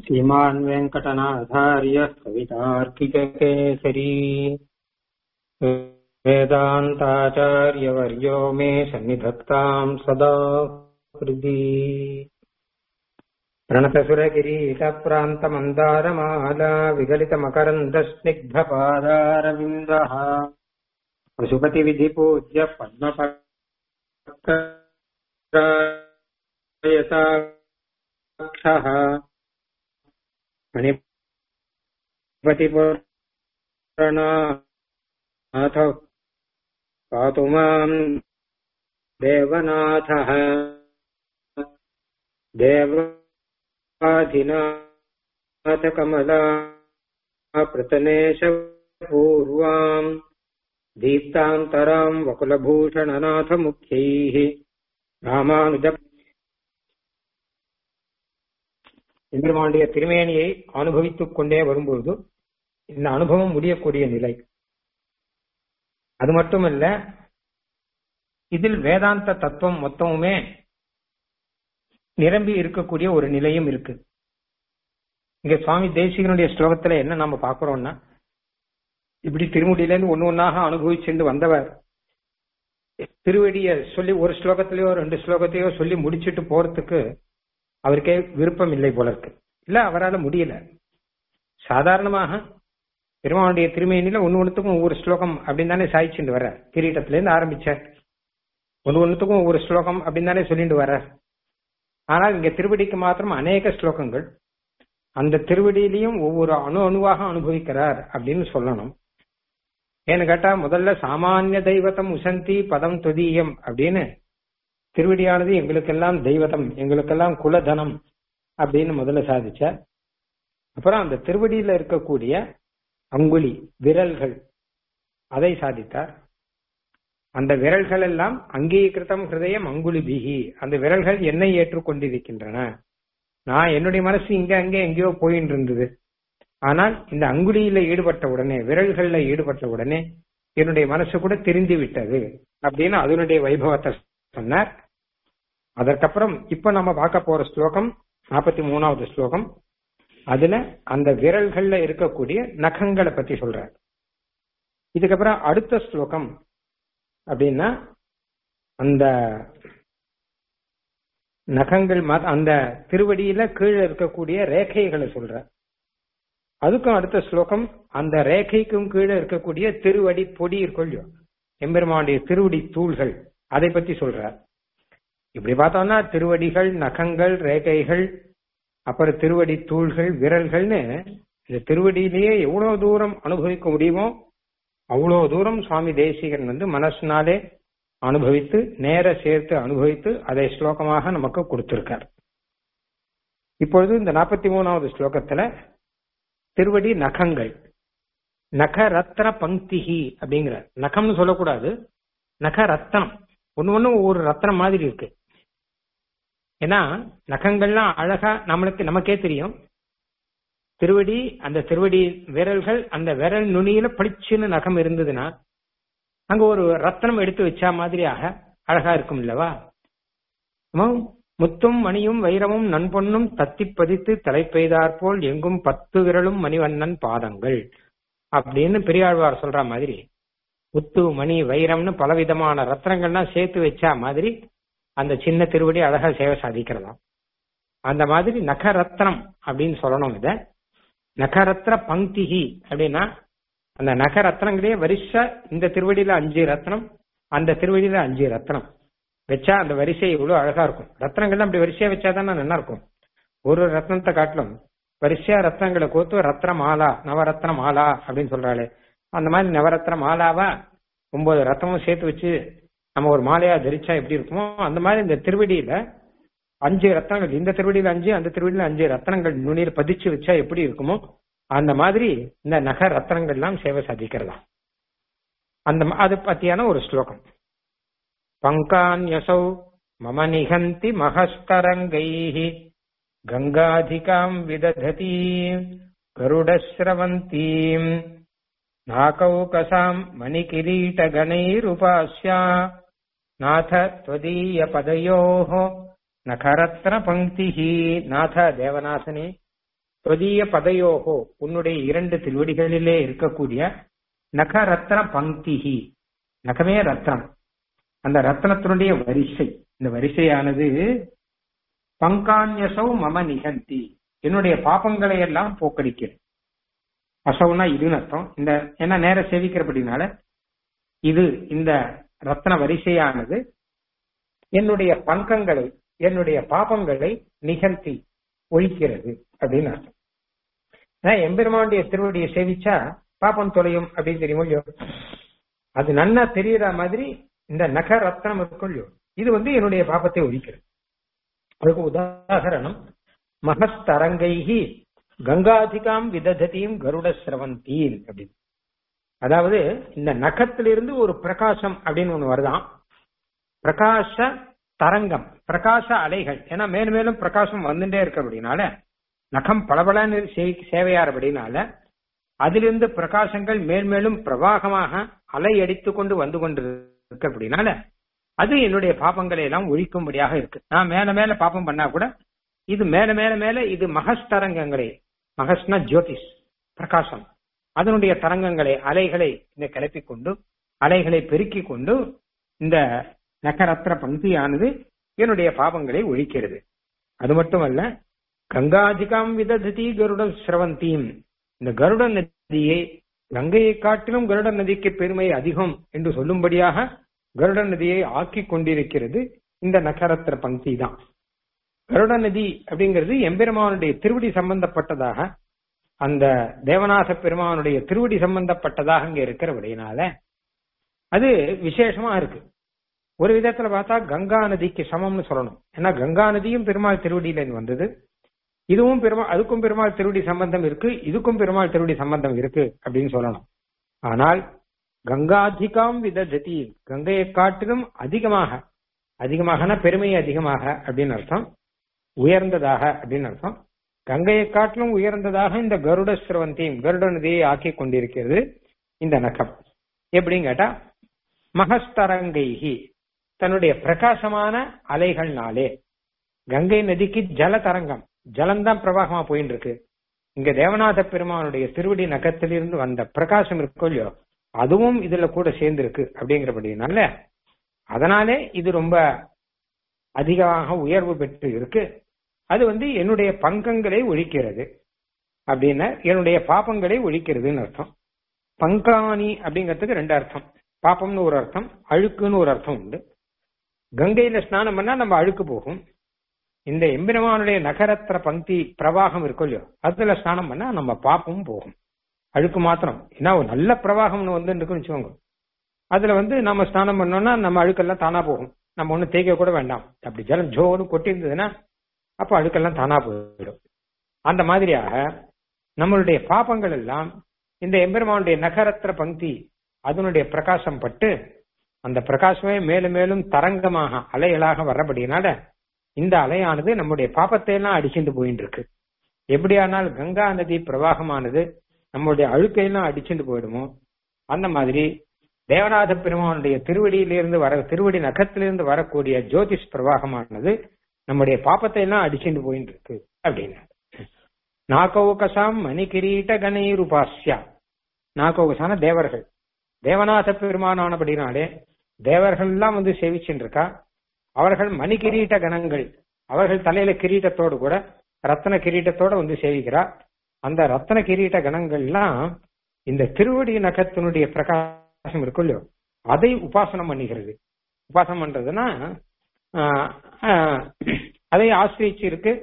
श्रीमान् वेङ्कटनाथार्यः कवितार्किककेसरी वेदान्ताचार्यवर्यो मे सन्निधत्ताम् सदा हृदि प्रणतसुरकिरीटप्रान्तमन्दारमाला विगलितमकरन्दस्निग्धपादारविन्दः पशुपतिविधिपूज्य पद्मपत्रायताक्षः मणिपतिपुरनाथ पातु माम् देवनाथः देवाधिनाथकमला प्रतनेश पूर्वाम् दीप्तान्तराम् वकुलभूषणनाथमुख्यैः ராமானுஜ எம்பெருமானுடைய திருமேனியை அனுபவித்துக் கொண்டே வரும்பொழுது இந்த அனுபவம் முடியக்கூடிய நிலை அது மட்டுமல்ல இதில் வேதாந்த தத்துவம் மொத்தமுமே நிரம்பி இருக்கக்கூடிய ஒரு நிலையும் இருக்கு இங்க சுவாமி தேசிகனுடைய ஸ்லோகத்துல என்ன நம்ம பாக்குறோம்னா இப்படி திருமுடியில இருந்து ஒன்னு ஒன்னாக அனுபவிச்சுட்டு வந்தவர் திருவடிய சொல்லி ஒரு ஸ்லோகத்திலேயோ ரெண்டு ஸ்லோகத்தையோ சொல்லி முடிச்சுட்டு போறதுக்கு அவருக்கே விருப்பம் இல்லை போல இருக்கு இல்ல அவரால் முடியல சாதாரணமாக பெருமானுடைய திருமையில ஒன்னு ஒண்ணுத்துக்கும் ஒவ்வொரு ஸ்லோகம் அப்படின்னு தானே சாய்ச்சிட்டு வர்ற கிரீட்டத்துல இருந்து ஆரம்பிச்சார் ஒன்னு ஒண்ணுத்துக்கும் ஒவ்வொரு ஸ்லோகம் அப்படின்னு தானே சொல்லிட்டு வர்ற ஆனால் இங்க திருவடிக்கு மாத்திரம் அநேக ஸ்லோகங்கள் அந்த திருவடியிலையும் ஒவ்வொரு அணு அணுவாக அனுபவிக்கிறார் அப்படின்னு சொல்லணும் ஏன்னு கேட்டா முதல்ல சாமானிய தெய்வத்தம் உசந்தி பதம் தொதியம் அப்படின்னு திருவடியானது எங்களுக்கெல்லாம் தெய்வதம் எங்களுக்கெல்லாம் குலதனம் அப்படின்னு முதல்ல சாதிச்சார் அப்புறம் அந்த திருவடியில இருக்கக்கூடிய அங்குலி விரல்கள் அதை சாதித்தார் அந்த விரல்கள் எல்லாம் அங்கீகிருத்தம் ஹிருதயம் அங்குலி பிகி அந்த விரல்கள் என்னை ஏற்றுக்கொண்டிருக்கின்றன நான் என்னுடைய மனசு இங்க அங்கே எங்கேயோ போயின்னு இருந்தது ஆனால் இந்த அங்குலியில ஈடுபட்ட உடனே விரல்கள்ல ஈடுபட்ட உடனே என்னுடைய மனசு கூட திருந்தி விட்டது அப்படின்னு அதனுடைய வைபவத்தை சொன்னார் அதற்கப்புறம் இப்ப நம்ம பார்க்க போற ஸ்லோகம் நாற்பத்தி மூணாவது ஸ்லோகம் அதுல அந்த விரல்கள்ல இருக்கக்கூடிய நகங்களை பத்தி சொல்றார் இதுக்கப்புறம் அடுத்த ஸ்லோகம் அப்படின்னா அந்த நகங்கள் அந்த திருவடியில கீழே இருக்கக்கூடிய ரேகைகளை சொல்ற அதுக்கும் அடுத்த ஸ்லோகம் அந்த ரேகைக்கும் கீழே இருக்கக்கூடிய திருவடி பொடி இருக்கொள்ளியோ எம்பெருமானுடைய திருவடி தூள்கள் அதை பத்தி சொல்றார் இப்படி பார்த்தோம்னா திருவடிகள் நகங்கள் ரேகைகள் அப்புறம் திருவடி தூள்கள் விரல்கள்னு இந்த திருவடியிலேயே எவ்வளவு தூரம் அனுபவிக்க முடியுமோ அவ்வளவு தூரம் சுவாமி தேசிகன் வந்து மனசுனாலே அனுபவித்து நேர சேர்த்து அனுபவித்து அதை ஸ்லோகமாக நமக்கு கொடுத்திருக்கார் இப்பொழுது இந்த நாற்பத்தி மூணாவது ஸ்லோகத்துல திருவடி நகங்கள் நக ரத்ன பங்கிஹி அப்படிங்கிற நகம்னு சொல்லக்கூடாது நக ரத்னம் ஒன்னு ஒண்ணு ஒவ்வொரு ரத்னம் மாதிரி இருக்கு ஏன்னா நகங்கள்லாம் அழகா நம்மளுக்கு நமக்கே தெரியும் திருவடி அந்த திருவடி விரல்கள் அந்த விரல் நுனியில பளிச்சுன்னு நகம் இருந்ததுன்னா அங்க ஒரு ரத்னம் எடுத்து வச்சா மாதிரியாக அழகா இருக்கும் இல்லவா முத்தும் மணியும் வைரமும் நண்பொன்னும் தத்தி பதித்து தலை பெய்தார் போல் எங்கும் பத்து விரலும் மணிவண்ணன் பாதங்கள் அப்படின்னு பெரியாழ்வார் சொல்ற மாதிரி முத்து மணி வைரம்னு பலவிதமான ரத்னங்கள்லாம் சேர்த்து வச்சா மாதிரி அந்த சின்ன திருவடி அழகா சேவை சாதிக்கிறதாம் அந்த மாதிரி நகரத்னம் அப்படின்னு சொல்லணும் இத நகரத்ன பங்கிஹி அப்படின்னா அந்த நகரத்னங்களே வரிசை இந்த திருவடியில அஞ்சு ரத்னம் அந்த திருவடியில அஞ்சு ரத்னம் வச்சா அந்த வரிசை இவ்வளவு அழகா இருக்கும் ரத்னங்கள்லாம் அப்படி வரிசையா வச்சாதானே நல்லா இருக்கும் ஒரு ரத்னத்தை காட்டிலும் வரிசையா ரத்னங்களை கோத்து ரத்ன மாலா நவரத்ன மாலா அப்படின்னு சொல்றாளே அந்த மாதிரி நவரத்ன மாலாவா ஒன்பது ரத்னமும் சேர்த்து வச்சு நம்ம ஒரு மாலையா தரிச்சா எப்படி இருக்குமோ அந்த மாதிரி இந்த திருவடியில அஞ்சு ரத்னங்கள் இந்த திருவடியில அஞ்சு அந்த திருவடியில அஞ்சு ரத்னங்கள் நுனியில் பதிச்சு வச்சா எப்படி இருக்குமோ அந்த மாதிரி இந்த நக ரத்னங்கள் எல்லாம் சேவை சாதிக்கிறதா அந்த அது பத்தியான ஒரு ஸ்லோகம் பங்கான்யசௌ மம நிகந்தி மகஸ்தரங்கைः கங்காதிகாம் விதததி கருடஸ்ரவந்தீம் நாகௌகசாம் மணிகிரீட்டகணைருபாஸ்யா நாத त्वदीय பதயோः நகரத்ன பங்கிஹி நாத தேவநாசனே தொதிய பதையோகோ உன்னுடைய இரண்டு திருவடிகளிலே இருக்கக்கூடிய நக ரத்ன பங்கிஹி நகமே ரத்னம் அந்த ரத்னத்தினுடைய வரிசை இந்த வரிசையானது பங்கான்யசௌ மம நிகந்தி என்னுடைய பாப்பங்களை எல்லாம் போக்கடிக்கிறது அசௌனா இதுன்னு அர்த்தம் இந்த என்ன நேர சேவிக்கிறபடினால இது இந்த ரத்ன வரிசையானது என்னுடைய பங்கங்களை என்னுடைய பாபங்களை நிகழ்த்தி ஒழிக்கிறது அப்படின்னு அர்த்தம் ஏன்னா எம்பெருமானுடைய திருவடியை சேவிச்சா பாப்பம் தொலையும் அப்படின்னு தெரியுமோ இல்லையோ அது நன்னா தெரியற மாதிரி இந்த நக ரத்னம் இருக்கும் இல்லையோ இது வந்து என்னுடைய பாப்பத்தை ஒழிக்கிறது அதுக்கு உதாரணம் மகஸ்தரங்கைகி கங்காதிகாம் விதததீம் கருட சிரவந்தீன் அப்படின்னு அதாவது இந்த நகத்திலிருந்து ஒரு பிரகாசம் அப்படின்னு ஒண்ணு வருதான் பிரகாச தரங்கம் பிரகாச அலைகள் ஏன்னா மேலும் மேலும் பிரகாசம் வந்துட்டே இருக்கிறபடினால நகம் பளபளன்னு சேவை- சேவையாறபடினால அதிலிருந்து பிரகாசங்கள் மேல்மேலும் பிரவாகமாக அலை அடித்துக் கொண்டு வந்து கொண்டு இருக்கிறபடினால அது என்னுடைய பாப்பங்களை எல்லாம் ஒழிக்கும்படியாக இருக்கு நான் மேல மேல பாப்பம் பண்ணா கூட இது மேல மேல மேல இது மகஸ்தரங்கங்களை மகஸ்னா ஜோதிஷ் பிரகாசம் அதனுடைய தரங்கங்களை அலைகளை இந்த கிளப்பிக் கொண்டு அலைகளை பெருக்கிக் கொண்டு இந்த நகரத்திர பங்கியானது என்னுடைய பாவங்களை ஒழிக்கிறது அது மட்டுமல்ல கங்காதிகாம் விததி கருட சிரவந்தீம் இந்த கருட நதியை கங்கையை காட்டிலும் கருட நதிக்கு பெருமை அதிகம் என்று சொல்லும்படியாக கருட நதியை ஆக்கி கொண்டிருக்கிறது இந்த நகரத்திர பங்கி தான் கருட நதி அப்படிங்கிறது எம்பெருமானுடைய திருவடி சம்பந்தப்பட்டதாக அந்த தேவநாத பெருமானுடைய திருவடி சம்பந்தப்பட்டதாக இங்க இருக்கிறபடினால அது விசேஷமா இருக்கு ஒரு விதத்துல பார்த்தா கங்கா நதிக்கு சமம்னு சொல்லணும் ஏன்னா கங்கா நதியும் பெருமாள் திருவடியில இருந்து வந்தது இதுவும் பெருமாள் அதுக்கும் பெருமாள் திருவடி சம்பந்தம் இருக்கு இதுக்கும் பெருமாள் திருவடி சம்பந்தம் இருக்கு அப்படின்னு சொல்லணும் ஆனால் கங்காதிகாம் விததி கங்கையை காட்டிலும் அதிகமாக அதிகமாகனா பெருமை அதிகமாக அப்படின்னு அர்த்தம் உயர்ந்ததாக அப்படின்னு அர்த்தம் கங்கையை காட்டிலும் உயர்ந்ததாக இந்த கருட சிரவந்தியும் கருட நதியை ஆக்கி கொண்டிருக்கிறது இந்த நகம் எப்படின்னு கேட்டா மகஸ்தரங்கைகி தன்னுடைய பிரகாசமான அலைகள்னாலே கங்கை நதிக்கு ஜல தரங்கம் ஜலம்தான் பிரவாகமா போயின்னு இருக்கு இங்க தேவநாத பெருமானுடைய திருவடி நகத்திலிருந்து வந்த பிரகாசம் இருக்கோ இல்லையோ அதுவும் இதுல கூட சேர்ந்திருக்கு அப்படிங்கிறபடினால அதனாலே இது ரொம்ப அதிகமாக உயர்வு பெற்று இருக்கு அது வந்து என்னுடைய பங்கங்களை ஒழிக்கிறது அப்படின்னா என்னுடைய பாப்பங்களை ஒழிக்கிறதுன்னு அர்த்தம் பங்காணி அப்படிங்கிறதுக்கு ரெண்டு அர்த்தம் பாப்பம்னு ஒரு அர்த்தம் அழுக்குன்னு ஒரு அர்த்தம் உண்டு கங்கையில ஸ்நானம் பண்ணா நம்ம அழுக்கு போகும் இந்த எம்பெருமானுடைய நகரத்திர பங்கி பிரவாகம் இருக்கும் இல்லையோ அதுல ஸ்நானம் பண்ணா நம்ம பாப்பமும் போகும் அழுக்கு மாத்திரம் ஏன்னா ஒரு நல்ல பிரவாகம்னு வந்து இருக்குன்னு வச்சுக்கோங்க அதுல வந்து நம்ம ஸ்நானம் பண்ணோம்னா நம்ம அழுக்கெல்லாம் தானா போகும் நம்ம ஒன்னும் தேய்க்க கூட வேண்டாம் அப்படி ஜலம் ஜோன்னு கொட்டி இருந்ததுன்னா அப்ப அழுக்கெல்லாம் தானா போயிடும் அந்த மாதிரியாக நம்மளுடைய பாப்பங்கள் எல்லாம் இந்த எம்பெருமானுடைய நகரத்திர பங்கி அதனுடைய பிரகாசம் பட்டு அந்த பிரகாசமே மேலும் மேலும் தரங்கமாக அலைகளாக வர்றபடினால இந்த அலையானது நம்முடைய பாப்பத்தை எல்லாம் அடிச்சுட்டு போயிட்டு இருக்கு எப்படியானால் கங்கா நதி பிரவாகமானது நம்முடைய அழுக்கையெல்லாம் அடிச்சுட்டு போயிடுமோ அந்த மாதிரி தேவநாத பெருமானுடைய திருவடியிலிருந்து வர திருவடி நகத்திலிருந்து வரக்கூடிய ஜோதிஷ் பிரவாகமானது நம்முடைய பாப்பத்தை எல்லாம் அடிச்சுட்டு போயிட்டு இருக்கு அப்படின்னு நாகௌகசாம் மணிகிரீட்ட கணீருபாஸ்யா நாகௌகசான தேவர்கள் தேவநாத பெருமானானபடினாலே தேவர்கள் எல்லாம் வந்து சேவிச்சுட்டு இருக்கா அவர்கள் மணி கிரீட்ட கணங்கள் அவர்கள் தலையில கிரீட்டத்தோடு கூட ரத்தன கிரீட்டத்தோட வந்து சேவிக்கிறா அந்த ரத்தன கிரீட்ட கணங்கள்லாம் இந்த திருவடி நகத்தினுடைய பிரகாசம் இருக்கும் இல்லையோ அதை உபாசனம் பண்ணுகிறது உபாசனம் பண்றதுன்னா ஆஹ், ஆஹ், அதை ஆசிரிச்சு இருக்கு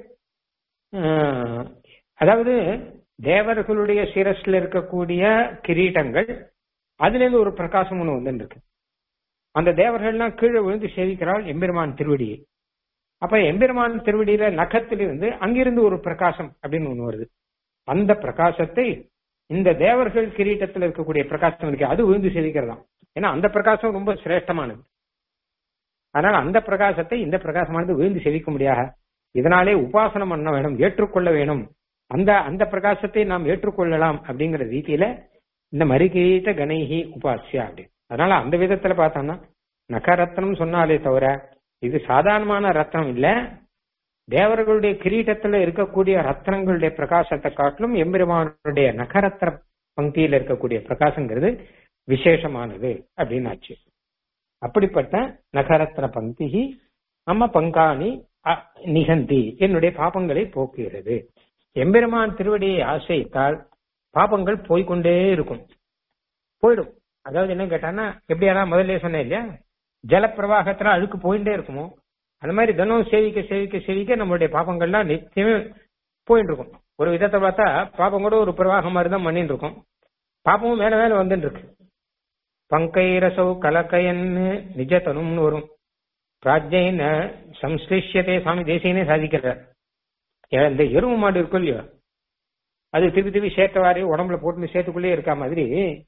ஆஹ், அதாவது தேவர்களுடைய சிரஸ்ல இருக்கக்கூடிய கிரீட்டங்கள் அதுல இருந்து ஒரு பிரகாசம் ஒண்ணு வந்து இருக்கு அந்த தேவர்கள்லாம் கீழே விழுந்து சேவிக்கிறாள் எம்பெருமான் திருவடியை அப்ப எம்பெருமான் திருவடியில நகத்திலிருந்து அங்கிருந்து ஒரு பிரகாசம் அப்படின்னு ஒண்ணு வருது அந்த பிரகாசத்தை இந்த தேவர்கள் கிரீட்டத்தில் இருக்கக்கூடிய பிரகாசம் இருக்கு அது விழுந்து சேவிக்கிறதாம் ஏன்னா அந்த பிரகாசம் ரொம்ப சிரேஷ்டமானது அதனால அந்த பிரகாசத்தை இந்த பிரகாசமானது விழுந்து செவிக்க முடியாது இதனாலே உபாசனம் பண்ண வேணும் ஏற்றுக்கொள்ள வேணும் அந்த அந்த பிரகாசத்தை நாம் ஏற்றுக்கொள்ளலாம் அப்படிங்கிற ரீதியில இந்த மறுகீட்ட கணைகி உபாசியா அப்படி அதனால அந்த விதத்துல பார்த்தோம்னா நகரத்னம் சொன்னாலே தவிர இது சாதாரணமான ரத்னம் இல்ல தேவர்களுடைய கிரீட்டத்துல இருக்கக்கூடிய ரத்னங்களுடைய பிரகாசத்தை காட்டிலும் எம்பெருமானுடைய நகரத்திர பங்கியில இருக்கக்கூடிய பிரகாசங்கிறது விசேஷமானது அப்படின்னு ஆச்சு அப்படிப்பட்ட நகரத்திர பங்கி நம்ம பங்காணி அ- நிகந்தி என்னுடைய பாபங்களை போக்குகிறது எம்பெருமான் திருவடியை ஆசைத்தால் பாபங்கள் போய்க்கொண்டே இருக்கும் போயிடும் அதாவது என்ன கேட்டான்னா எப்படியானா முதல்ல சொன்னேன் இல்லையா ஜலப்பிரவாகத்துல அழுக்கு போயிட்டே இருக்குமோ அந்த மாதிரி தினம் சேவிக்க சேவிக்க சேவிக்க நம்மளுடைய பாபங்கள்லாம் நிச்சயமே போயிட்டு இருக்கும் ஒரு விதத்தை பார்த்தா பாபம் கூட ஒரு பிரவாகம் மாதிரி தான் பண்ணிட்டு இருக்கும் பாப்பமும் மேல மேல வந்துட்டு இருக்கு பங்கை ரசௌ கலக்கையன்னு நிஜத்தனும்னு வரும் பிராஜ்யின சம்ஸ்லிஷ்யத்தை சுவாமி தேசியனே சாதிக்கிறார் ஏ- இந்த எருவு மாடு இருக்கும் இல்லையோ அது திருப்பி திருப்பி சேர்த்த வாரி உடம்புல போட்டு சேர்த்துக்குள்ளே இருக்கா மாதிரி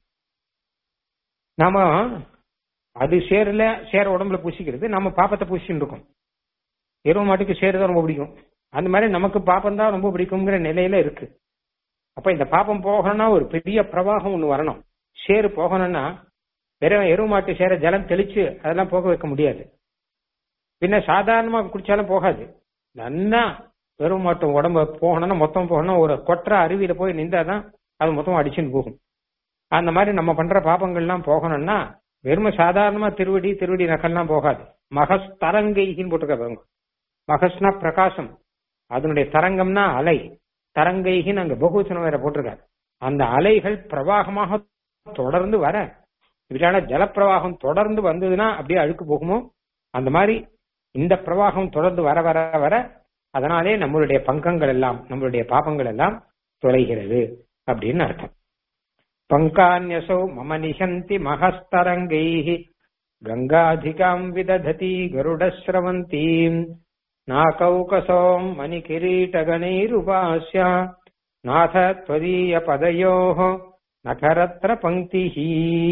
நாம அது சேரல சேர உடம்புல பூசிக்கிறது நம்ம பாப்பத்தை பூசின்னு இருக்கோம் எருவு மாட்டுக்கு சேருதான் ரொம்ப பிடிக்கும் அந்த மாதிரி நமக்கு பாப்பம் தான் ரொம்ப பிடிக்குங்கிற நிலையில இருக்கு அப்ப இந்த பாப்பம் போகணும்னா ஒரு பெரிய பிரவாகம் ஒண்ணு வரணும் சேரு போகணும்னா வெறும் எருவு மாட்டு சேர ஜலம் தெளிச்சு அதெல்லாம் போக வைக்க முடியாது பின்ன சாதாரணமா குடிச்சாலும் போகாது நன்னா வெறும் மாட்டும் உடம்பு போகணும்னா மொத்தம் போகணும் ஒரு கொற்ற அருவியில போய் நின்றாதான் அது மொத்தம் அடிச்சுன்னு போகும் அந்த மாதிரி நம்ம பண்ற பாப்பங்கள்லாம் போகணும்னா வெறும் சாதாரணமா திருவடி திருவடி நகல்லாம் போகாது மகஸ் தரங்கைகின்னு போட்டிருக்காங்க மகஸ்னா பிரகாசம் அதனுடைய தரங்கம்னா அலை தரங்கைகின்னு அங்க பகுவச்சனம் வேற போட்டிருக்காரு அந்த அலைகள் பிரவாகமாக தொடர்ந்து வர இப்படியான ஜலப்பிரவாகம் தொடர்ந்து வந்ததுன்னா அப்படியே அழுக்கு போகுமோ அந்த மாதிரி இந்த பிரவாகம் தொடர்ந்து வர வர வர அதனாலே நம்மளுடைய பங்கங்கள் எல்லாம் நம்மளுடைய பாபங்கள் எல்லாம் தொலைகிறது அப்படின்னு அர்த்தம் பங்கான்யசோ மம நிகந்தி மகஸ்தரங்கை கங்காதிகாம் விதததி கருடஸ்ரவந்தீம் நாகௌகசோம் மணிகிரீட்டகணைருபாஸ்ய நாத त्वदीय பதயோः நகரத்ர பங்கிஹி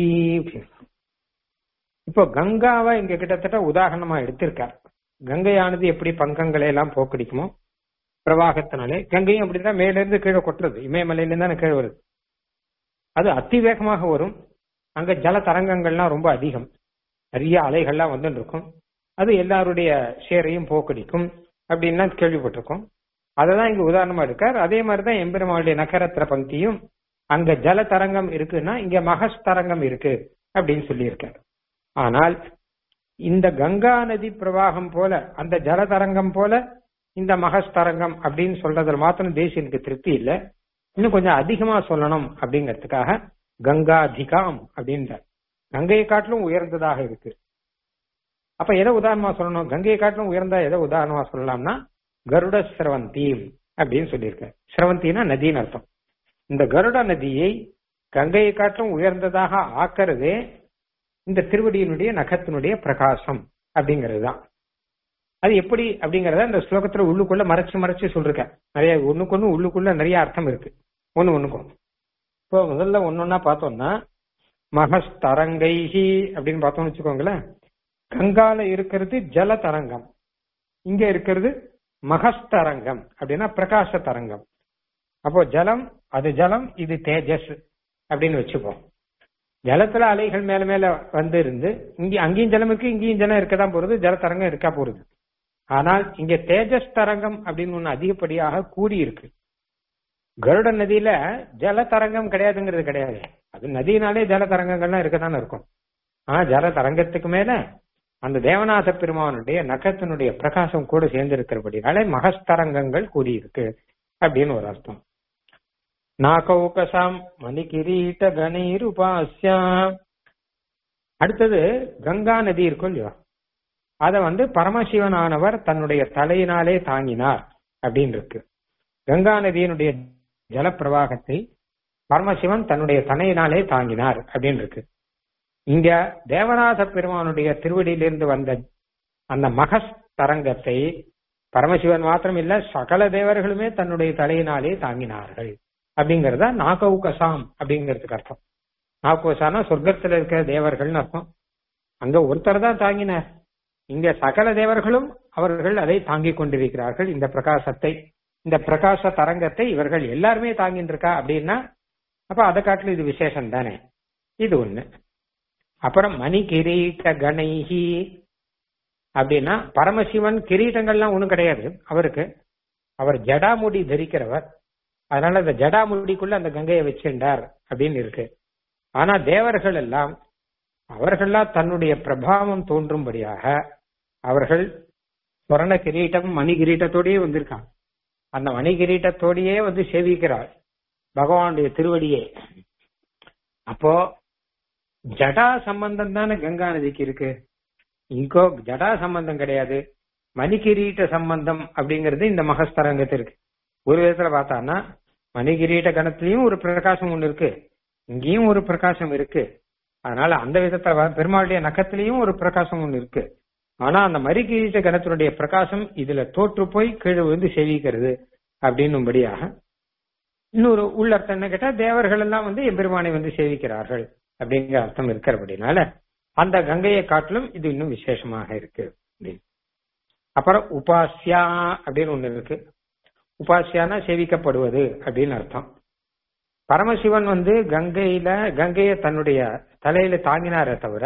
இப்போ கங்காவை இங்க கிட்டத்தட்ட உதாரணமா எடுத்திருக்கார் கங்கையானது எப்படி பங்கங்களை எல்லாம் போக்கடிக்குமோ பிரவாகத்தினாலே கங்கையும் அப்படிதான் மேல இருந்து கீழே கொட்டுறது இமயமலையில இருந்து தானே கீழே வருது அது அதிவேகமாக வரும் அங்க ஜல தரங்கங்கள்லாம் ரொம்ப அதிகம் நிறைய அலைகள்லாம் வந்துட்டு இருக்கும் அது எல்லாருடைய சேரையும் போக்கடிக்கும் அப்படின்லாம் கேள்விப்பட்டிருக்கோம் அததான் இங்க உதாரணமா இருக்கார் அதே மாதிரிதான் எம்பெருமாளுடைய நகரத்திர பங்கியும் அங்க ஜல தரங்கம் இருக்குன்னா இங்க மகஸ் தரங்கம் இருக்கு அப்படின்னு சொல்லியிருக்கார் ஆனால் இந்த கங்கா நதி பிரவாகம் போல அந்த ஜல தரங்கம் போல இந்த மகஸ் தரங்கம் அப்படின்னு சொல்றதுல மாத்திரம் தேசியனுக்கு திருப்தி இல்லை இன்னும் கொஞ்சம் அதிகமா சொல்லணும் அப்படிங்கிறதுக்காக கங்காதிகாம் அப்படின்றார் கங்கையை காட்டிலும் உயர்ந்ததாக இருக்கு அப்ப எதை உதாரணமா சொல்லணும் கங்கையை காட்டிலும் உயர்ந்தா எதை உதாரணமா சொல்லலாம்னா கருட சிரவந்தீம் அப்படின்னு சொல்லியிருக்காரு சிரவந்தினா நதின்னு அர்த்தம் இந்த கருட நதியை கங்கையை காட்டிலும் உயர்ந்ததாக ஆக்கிறதே இந்த திருவடியினுடைய நகத்தினுடைய பிரகாசம் அப்படிங்கிறது தான் அது எப்படி அப்படிங்கறத இந்த ஸ்லோகத்துல உள்ளுக்குள்ள மறைச்சு மறைச்சு சொல்லிருக்க நிறைய ஒண்ணுக்கு ஒண்ணு உள்ளுக்குள்ள நிறைய அர்த்தம் இருக்கு ஒண்ணு ஒண்ணுக்கும் இப்போ முதல்ல ஒன்னொன்னா பார்த்தோம்னா மகஸ்தரங்கைஹி அப்படின்னு பார்த்தோம்னு வச்சுக்கோங்களேன் கங்கால இருக்கிறது ஜல தரங்கம் இங்க இருக்கிறது மகஸ்தரங்கம் அப்படின்னா பிரகாச தரங்கம் அப்போ ஜலம் அது ஜலம் இது தேஜஸ் அப்படின்னு வச்சுப்போம் ஜலத்துல அலைகள் மேல மேல வந்து இருந்து இங்க அங்கேயும் ஜலம் இருக்கு இங்கேயும் ஜலம் இருக்கதான் போறது ஜலத்தரங்கம் இருக்கா போறது ஆனால் இங்க தேஜஸ் தரங்கம் அப்படின்னு ஒண்ணு அதிகப்படியாக கூடி இருக்கு கருட நதியில ஜலதரங்கம் கிடையாதுங்கிறது கிடையாது அது நதியினாலே ஜலதரங்கங்கள்லாம் இருக்கத்தானே இருக்கும் ஆனா ஜலதரங்கத்துக்கு மேல அந்த தேவநாத பெருமானுடைய நகத்தினுடைய பிரகாசம் கூட சேர்ந்து இருக்கிறபடினாலே மகஸ்தரங்கங்கள் கூடியிருக்கு அப்படின்னு ஒரு அர்த்தம் நாகௌகசாம் மணிகிரீட்ட கணீருபாஸ்யா அடுத்தது கங்கா நதி இருக்கும் இல்லையா அத வந்து பரமசிவனானவர் தன்னுடைய தலையினாலே தாங்கினார் அப்படின்னு இருக்கு கங்கா நதியினுடைய ஜலப்பிரவாகத்தை பரமசிவன் தன்னுடைய தனையினாலே தாங்கினார் அப்படின்னு இருக்கு இங்க தேவநாத பெருமானுடைய திருவடியிலிருந்து வந்த அந்த மகஸ் தரங்கத்தை பரமசிவன் மாத்திரம் இல்ல சகல தேவர்களுமே தன்னுடைய தலையினாலே தாங்கினார்கள் அப்படிங்கறத நாகவுகசாம் அப்படிங்கிறதுக்கு அர்த்தம் நாகவுகசானா சொர்க்கத்துல இருக்கிற தேவர்கள்னு அர்த்தம் அங்க ஒருத்தர் தான் தாங்கினார் இங்க சகல தேவர்களும் அவர்கள் அதை தாங்கிக் கொண்டிருக்கிறார்கள் இந்த பிரகாசத்தை இந்த பிரகாச தரங்கத்தை இவர்கள் எல்லாருமே தாங்கிட்டு இருக்கா அப்படின்னா அப்ப அதை காட்டிலும் இது விசேஷம் தானே இது ஒண்ணு அப்புறம் மணி கிரீட்ட கணைஹி அப்படின்னா பரமசிவன் கிரீட்டங்கள்லாம் ஒண்ணும் கிடையாது அவருக்கு அவர் ஜடாமுடி தரிக்கிறவர் அதனால அந்த ஜடாமுடிக்குள்ள அந்த கங்கையை வச்சிருந்தார் அப்படின்னு இருக்கு ஆனா தேவர்கள் எல்லாம் அவர்கள்லாம் தன்னுடைய பிரபாவம் தோன்றும்படியாக அவர்கள் சொரண கிரீட்டம் மணி கிரீட்டத்தோடயே வந்திருக்காங்க அந்த மணி கிரீட்டத்தோடயே வந்து சேவிக்கிறாள் பகவானுடைய திருவடியே அப்போ ஜடா சம்பந்தம் தானே கங்கா நதிக்கு இருக்கு இங்கோ ஜடா சம்பந்தம் கிடையாது மணிகிரீட்ட சம்பந்தம் அப்படிங்கிறது இந்த மகஸ்தரங்கத்திற்கு ஒரு விதத்துல பார்த்தான்னா மணிகிரீட்ட கணத்திலையும் ஒரு பிரகாசம் ஒண்ணு இருக்கு இங்கேயும் ஒரு பிரகாசம் இருக்கு அதனால அந்த விதத்துல பெருமாளுடைய நக்கத்திலையும் ஒரு பிரகாசம் ஒண்ணு இருக்கு ஆனா அந்த மரிகிரீட்ட கணத்தினுடைய பிரகாசம் இதுல தோற்று போய் கீழே விழுந்து செவிக்கிறது அப்படின்னும்படியாக இன்னொரு உள்ளர்த்தம் என்ன கேட்டா தேவர்கள் எல்லாம் வந்து எம்பெருமானை வந்து சேவிக்கிறார்கள் அப்படிங்கிற அர்த்தம் இருக்கிறபடினால அந்த கங்கையை காட்டிலும் இது இன்னும் விசேஷமாக இருக்கு அப்படின்னு அப்புறம் உபாசியா அப்படின்னு ஒண்ணு இருக்கு உபாசியானா சேவிக்கப்படுவது அப்படின்னு அர்த்தம் பரமசிவன் வந்து கங்கையில கங்கையை தன்னுடைய தலையில தாங்கினாரே தவிர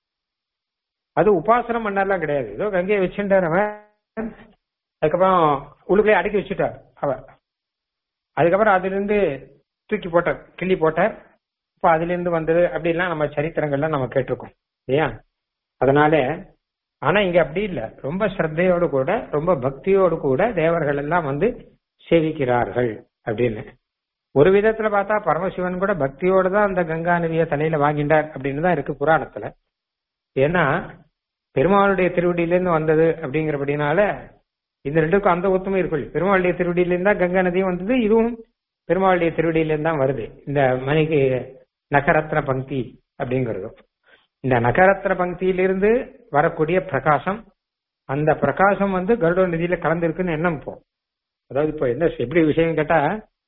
அது உபாசனம் பண்ணார்லாம் கிடையாது ஏதோ கங்கையை வச்சுட்டார் அவன் அதுக்கப்புறம் உள்ளுக்குள்ளே அடக்கி வச்சுட்டார் அவர் அதுக்கப்புறம் அதுல இருந்து தூக்கி போட்டார் கிள்ளி போட்டார் இப்ப அதுல இருந்து வந்தது அப்படிலாம் நம்ம சரித்திரங்கள்லாம் நம்ம கேட்டிருக்கோம் இல்லையா அதனால ஆனா இங்க அப்படி இல்ல ரொம்ப ஸ்ரத்தையோடு கூட ரொம்ப பக்தியோடு கூட தேவர்கள் எல்லாம் வந்து சேவிக்கிறார்கள் அப்படின்னு ஒரு விதத்துல பார்த்தா பரமசிவன் கூட பக்தியோடு தான் அந்த கங்கா நதியை தலையில வாங்கிட்டார் அப்படின்னு தான் இருக்கு புராணத்துல ஏன்னா பெருமாளுடைய திருவடியிலிருந்து வந்தது அப்படிங்கிறபடினால இந்த ரெண்டுக்கும் அந்த ஒத்துமை இருக்கும் பெருமாளுடைய திருவடியிலிருந்து தான் கங்கா நதியும் வந்தது இதுவும் பெருமாளுடைய திருவடியிலிருந்து தான் வருது இந்த மணிக்கு நகரத்ன பங்கி அப்படிங்கிறதும் இந்த நகரத்ன பங்கியிலிருந்து வரக்கூடிய பிரகாசம் அந்த பிரகாசம் வந்து கருட நதியில கலந்திருக்குன்னு எண்ணம் இப்போ அதாவது இப்போ என்ன எப்படி விஷயம் கேட்டா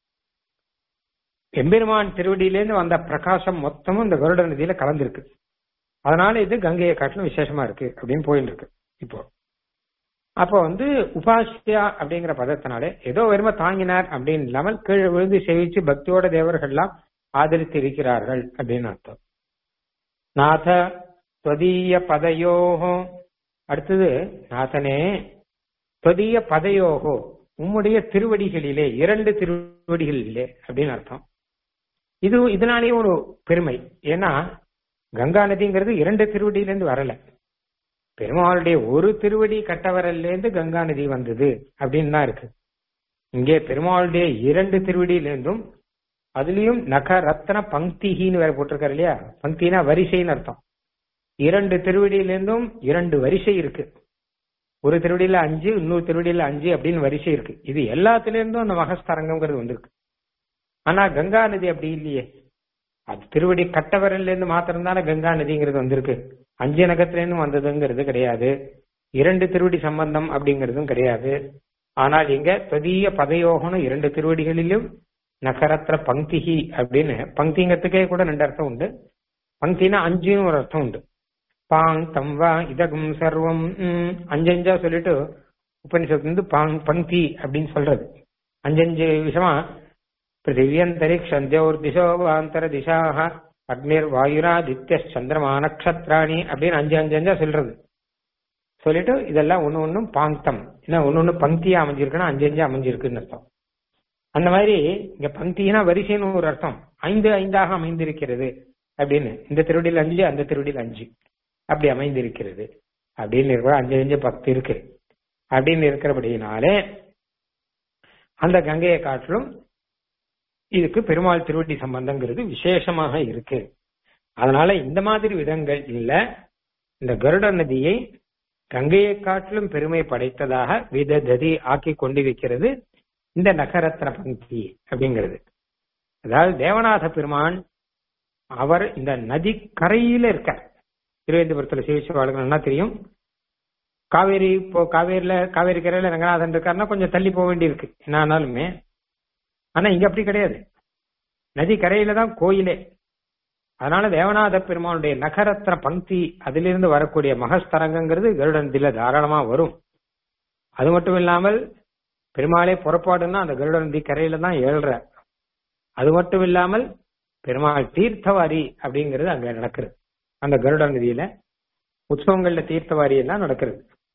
எம்பெருமான் திருவடியிலேருந்து வந்த பிரகாசம் மொத்தமும் இந்த கருட நதியில கலந்திருக்கு அதனால இது கங்கையை காட்டிலும் விசேஷமா இருக்கு அப்படின்னு போயிட்டு இருக்கு இப்போ அப்போ வந்து உபாசியா அப்படிங்கிற பதத்தினாலே ஏதோ வெறும தாங்கினார் அப்படின்னு இல்லாமல் கீழே விழுந்து செவிச்சு பக்தியோட தேவர்கள்லாம் ஆதரித்து இருக்கிறார்கள் அப்படின்னு அர்த்தம் நாத துவதீய பதயோகோ அடுத்தது நாதனே துவதீய பதயோகோ உம்முடைய திருவடிகளிலே இரண்டு திருவடிகளிலே அப்படின்னு அர்த்தம் இது இதனாலேயே ஒரு பெருமை ஏன்னா கங்கா நதிங்கிறது இரண்டு திருவடியிலேருந்து வரல பெருமாளுடைய ஒரு திருவடி கட்டவரல்லேருந்து கங்கா நதி வந்தது அப்படின்னு தான் இருக்கு இங்கே பெருமாளுடைய இரண்டு திருவடியிலேருந்தும் அதுலயும் நக ரத்ன பங்கின்னு வேற போட்டிருக்காரு இல்லையா பங்கினா வரிசைன்னு அர்த்தம் இரண்டு திருவடியிலேருந்தும் இரண்டு வரிசை இருக்கு ஒரு திருவடியில அஞ்சு இன்னொரு திருவடியில அஞ்சு அப்படின்னு வரிசை இருக்கு இது எல்லாத்திலிருந்தும் அந்த மகஸ்தரங்கம்ங்கிறது வந்திருக்கு ஆனா கங்கா நதி அப்படி இல்லையே அது திருவடி கட்டவரில இருந்து மாத்திரம் தானே கங்கா நதிங்கிறது வந்திருக்கு அஞ்சு நகத்திலேருந்து வந்ததுங்கிறது கிடையாது இரண்டு திருவடி சம்பந்தம் அப்படிங்கிறதும் கிடையாது ஆனால் இங்க தொதிய பதயோகம்னு இரண்டு திருவடிகளிலும் நகரத்திர பங்கிஹி அப்படின்னு பங்கிங்கிறதுக்கே கூட ரெண்டு அர்த்தம் உண்டு பங்கினா அஞ்சுன்னு ஒரு அர்த்தம் உண்டு பாங் தம் வா இதகும் சர்வம் அஞ்சஞ்சா சொல்லிட்டு உபனிஷத்து வந்து பாங் பங்கி அப்படின்னு சொல்றது அஞ்சஞ்சு விஷயமா பிருத்திவியந்தரிக்ஷந்தியோர் திசோ வாந்தர திசாக அக்னிர் வாயுராதித்ய சந்திரமா நட்சத்திராணி அப்படின்னு அஞ்சு அஞ்சு அஞ்சா சொல்றது சொல்லிட்டு இதெல்லாம் ஒன்னு ஒன்னும் பாங்கம் ஏன்னா ஒன்னு ஒண்ணு பங்கியா அமைஞ்சிருக்குன்னா அஞ்சு அஞ்சு அமைஞ்சிருக்குன்னு அர்த்தம் அந்த மாதிரி இங்க பங்கினா வரிசைன்னு ஒரு அர்த்தம் ஐந்து ஐந்தாக அமைந்திருக்கிறது அப்படின்னு இந்த திருவடியில் அஞ்சு அந்த திருவடியில் அஞ்சு அப்படி அமைந்திருக்கிறது அப்படின்னு இருக்கிற அஞ்சு அஞ்சு பத்து இருக்கு அப்படின்னு இருக்கிறபடினாலே அந்த கங்கையை காட்டிலும் இதுக்கு பெருமாள் திருவடி சம்பந்தங்கிறது விசேஷமாக இருக்கு அதனால இந்த மாதிரி விதங்கள் இல்ல இந்த கருட நதியை கங்கையை காட்டிலும் பெருமை படைத்ததாக விதததி ஆக்கி கொண்டிருக்கிறது இந்த நகரத்ன பங்கி அப்படிங்கிறது அதாவது தேவநாத பெருமான் அவர் இந்த நதி கரையில இருக்கார் திருவேந்தபுரத்துல சிகிச்சை வாழ்க்கணும்னா தெரியும் காவேரி இப்போ காவேரியில காவேரி கரையில ரங்கநாதன் இருக்காருன்னா கொஞ்சம் தள்ளி போக வேண்டி இருக்கு என்ன ஆனாலுமே ஆனா இங்க அப்படி கிடையாது நதி கரையில தான் கோயிலே அதனால தேவநாத பெருமானுடைய நகரத்தின பங்கி அதிலிருந்து வரக்கூடிய மகஸ்தரங்கிறது கருட நதியில தாராளமா வரும் அது மட்டும் இல்லாமல் பெருமாளே புறப்பாடுன்னா அந்த கருட நதி கரையில தான் ஏழ்ற அது மட்டும் இல்லாமல் பெருமாள் தீர்த்தவாரி அப்படிங்கிறது அங்க நடக்கிறது அந்த கருட நதியில உற்சவங்கள்ல தீர்த்தவாரி எல்லாம் நடக்கிறது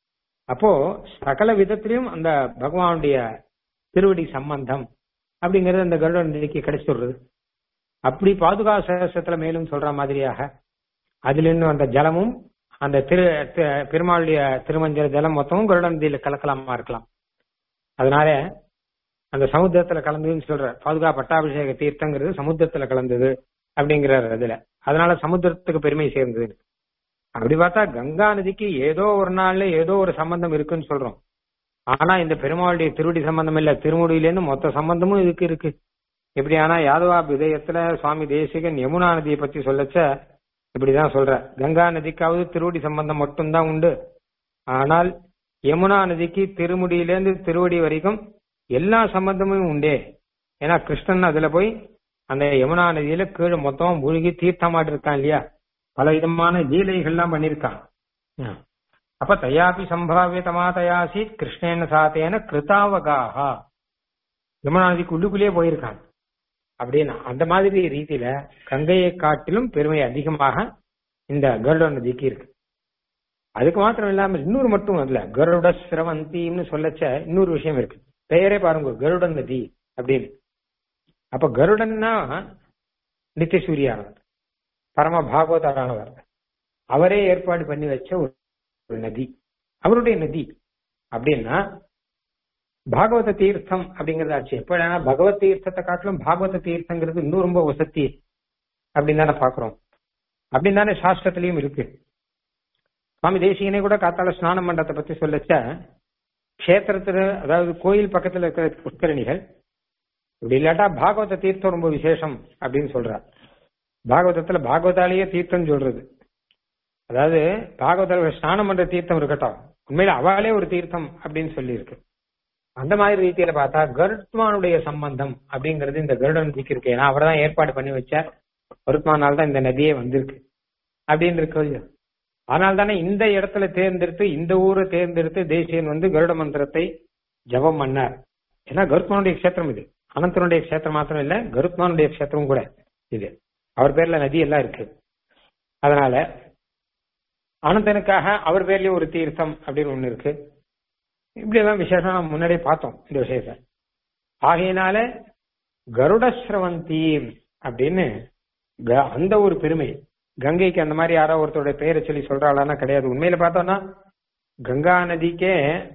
அப்போ சகல விதத்திலையும் அந்த பகவானுடைய திருவடி சம்பந்தம் அப்படிங்கறது அந்த கருட நதிக்கு கிடைச்சிடுறது அப்படி பாதுகா சகசத்துல மேலும் சொல்ற மாதிரியாக அதுல இருந்து அந்த ஜலமும் அந்த திரு தி- பெருமாளுடைய திருமஞ்சள் ஜலம் மொத்தமும் கருட நதியில கலக்கலாமா இருக்கலாம் அதனால அந்த சமுத்திரத்துல கலந்ததுன்னு சொல்ற பாதுகா பட்டாபிஷேக தீர்த்தங்கிறது சமுத்திரத்துல கலந்தது அப்படிங்கிறார் அதுல அதனால சமுத்திரத்துக்கு பெருமை சேர்ந்தது அப்படி பார்த்தா கங்கா நதிக்கு ஏதோ ஒரு நாள்ல ஏதோ ஒரு சம்பந்தம் இருக்குன்னு சொல்றோம் ஆனா இந்த பெருமாளுடைய திருவடி சம்பந்தம் இல்ல திருமுடியிலேருந்து மொத்த சம்பந்தமும் இதுக்கு இருக்கு இப்படி ஆனா யாதவா விதயத்துல சுவாமி தேசிகன் யமுனா நதியை பத்தி சொல்லச்ச இப்படிதான் சொல்ற கங்கா நதிக்காவது திருவடி சம்பந்தம் மட்டும்தான் உண்டு ஆனால் யமுனா நதிக்கு திருமுடியிலேருந்து திருவடி வரைக்கும் எல்லா சம்பந்தமும் உண்டே ஏன்னா கிருஷ்ணன் அதுல போய் அந்த யமுனா நதியில கீழே மொத்தம் மூழ்கி தீர்த்தமாட்டு இருக்கான் இல்லையா பல விதமான லீலைகள்லாம் பண்ணிருக்கான் ம். அப்ப தயாபி சம்பாவிய தமாதயாசி கிருஷ்ணேன சாத்தேன கிருதாவகாஹா யமுனா நதிக்கு உள்ளுக்குள்ளேயே போயிருக்கான் அப்படின்னா அந்த மாதிரி ரீதியில கங்கையை காட்டிலும் பெருமை அதிகமாக இந்த கருட நதிக்கு இருக்கு அதுக்கு மாத்திரம் இல்லாம இன்னொரு மட்டும் இல்ல கருட சிரவந்தின்னு சொல்லச்ச இன்னொரு விஷயம் இருக்கு பெயரே பாருங்க கருட நதி அப்படின்னு அப்ப கருடன்னா நித்தியசூரியானவர் பரம பாகவதரானவர் அவரே ஏற்பாடு பண்ணி வச்ச ஒரு ஒரு நதி அவருடைய நதி அப்படின்னா பாகவத தீர்த்தம் அப்படிங்கறது ஆச்சு எப்படின்னா பகவத் தீர்த்தத்தை காட்டிலும் பாகவத தீர்த்தங்கிறது இன்னும் ரொம்ப வசதி அப்படின்னு தானே பாக்குறோம் அப்படின்னு தானே சாஸ்திரத்திலயும் இருக்கு சுவாமி தேசிகனே கூட காத்தால ஸ்நான மண்டலத்தை பத்தி சொல்லச்ச கஷேத்திரத்துல அதாவது கோயில் பக்கத்துல இருக்கிற புஷ்கரணிகள் இப்படி இல்லாட்டா பாகவத தீர்த்தம் ரொம்ப விசேஷம் அப்படின்னு சொல்றார் பாகவதத்துல பாகவதாலேயே தீர்த்தம் சொல்றது அதாவது பாகவத ஸ்நானம் பண்ற தீர்த்தம் இருக்கட்டும் உண்மையில அவளே ஒரு தீர்த்தம் அப்படின்னு சொல்லி இருக்கு அந்த மாதிரி ரீதியில பார்த்தா கருத்மானுடைய சம்பந்தம் அப்படிங்கிறது இந்த கருட நதிக்கு இருக்கு ஏன்னா அவர் தான் ஏற்பாடு பண்ணி வச்சார் கருத்மானால் தான் இந்த நதியே வந்திருக்கு அப்படின்னு இருக்கு இல்லையா ஆனால் தானே இந்த இடத்துல தேர்ந்தெடுத்து இந்த ஊரை தேர்ந்தெடுத்து தேசியன் வந்து கருட மந்திரத்தை ஜபம் பண்ணார் ஏன்னா கருத்மானுடைய க்ஷேத்திரம் இது அனந்தனுடைய க்ஷேத்திரம் மாத்திரம் இல்ல கருத்மானுடைய க்ஷேத்திரம் கூட இது அவர் பேர்ல நதி எல்லாம் இருக்கு அதனால அனந்தனுக்காக அவர் பேர்லயே ஒரு தீர்த்தம் அப்படின்னு ஒண்ணு இருக்கு இப்படி எல்லாம் விசேஷம் நம்ம முன்னாடியே பார்த்தோம் இந்த விஷயத்த ஆகையினால கருடஸ்ரவந்தி அப்படின்னு க- அந்த ஒரு பெருமை கங்கைக்கு அந்த மாதிரி யாரோ ஒருத்தருடைய பெயரை சொல்லி சொல்றாளான்னா கிடையாது உண்மையில பார்த்தோம்னா கங்கா நதிக்கே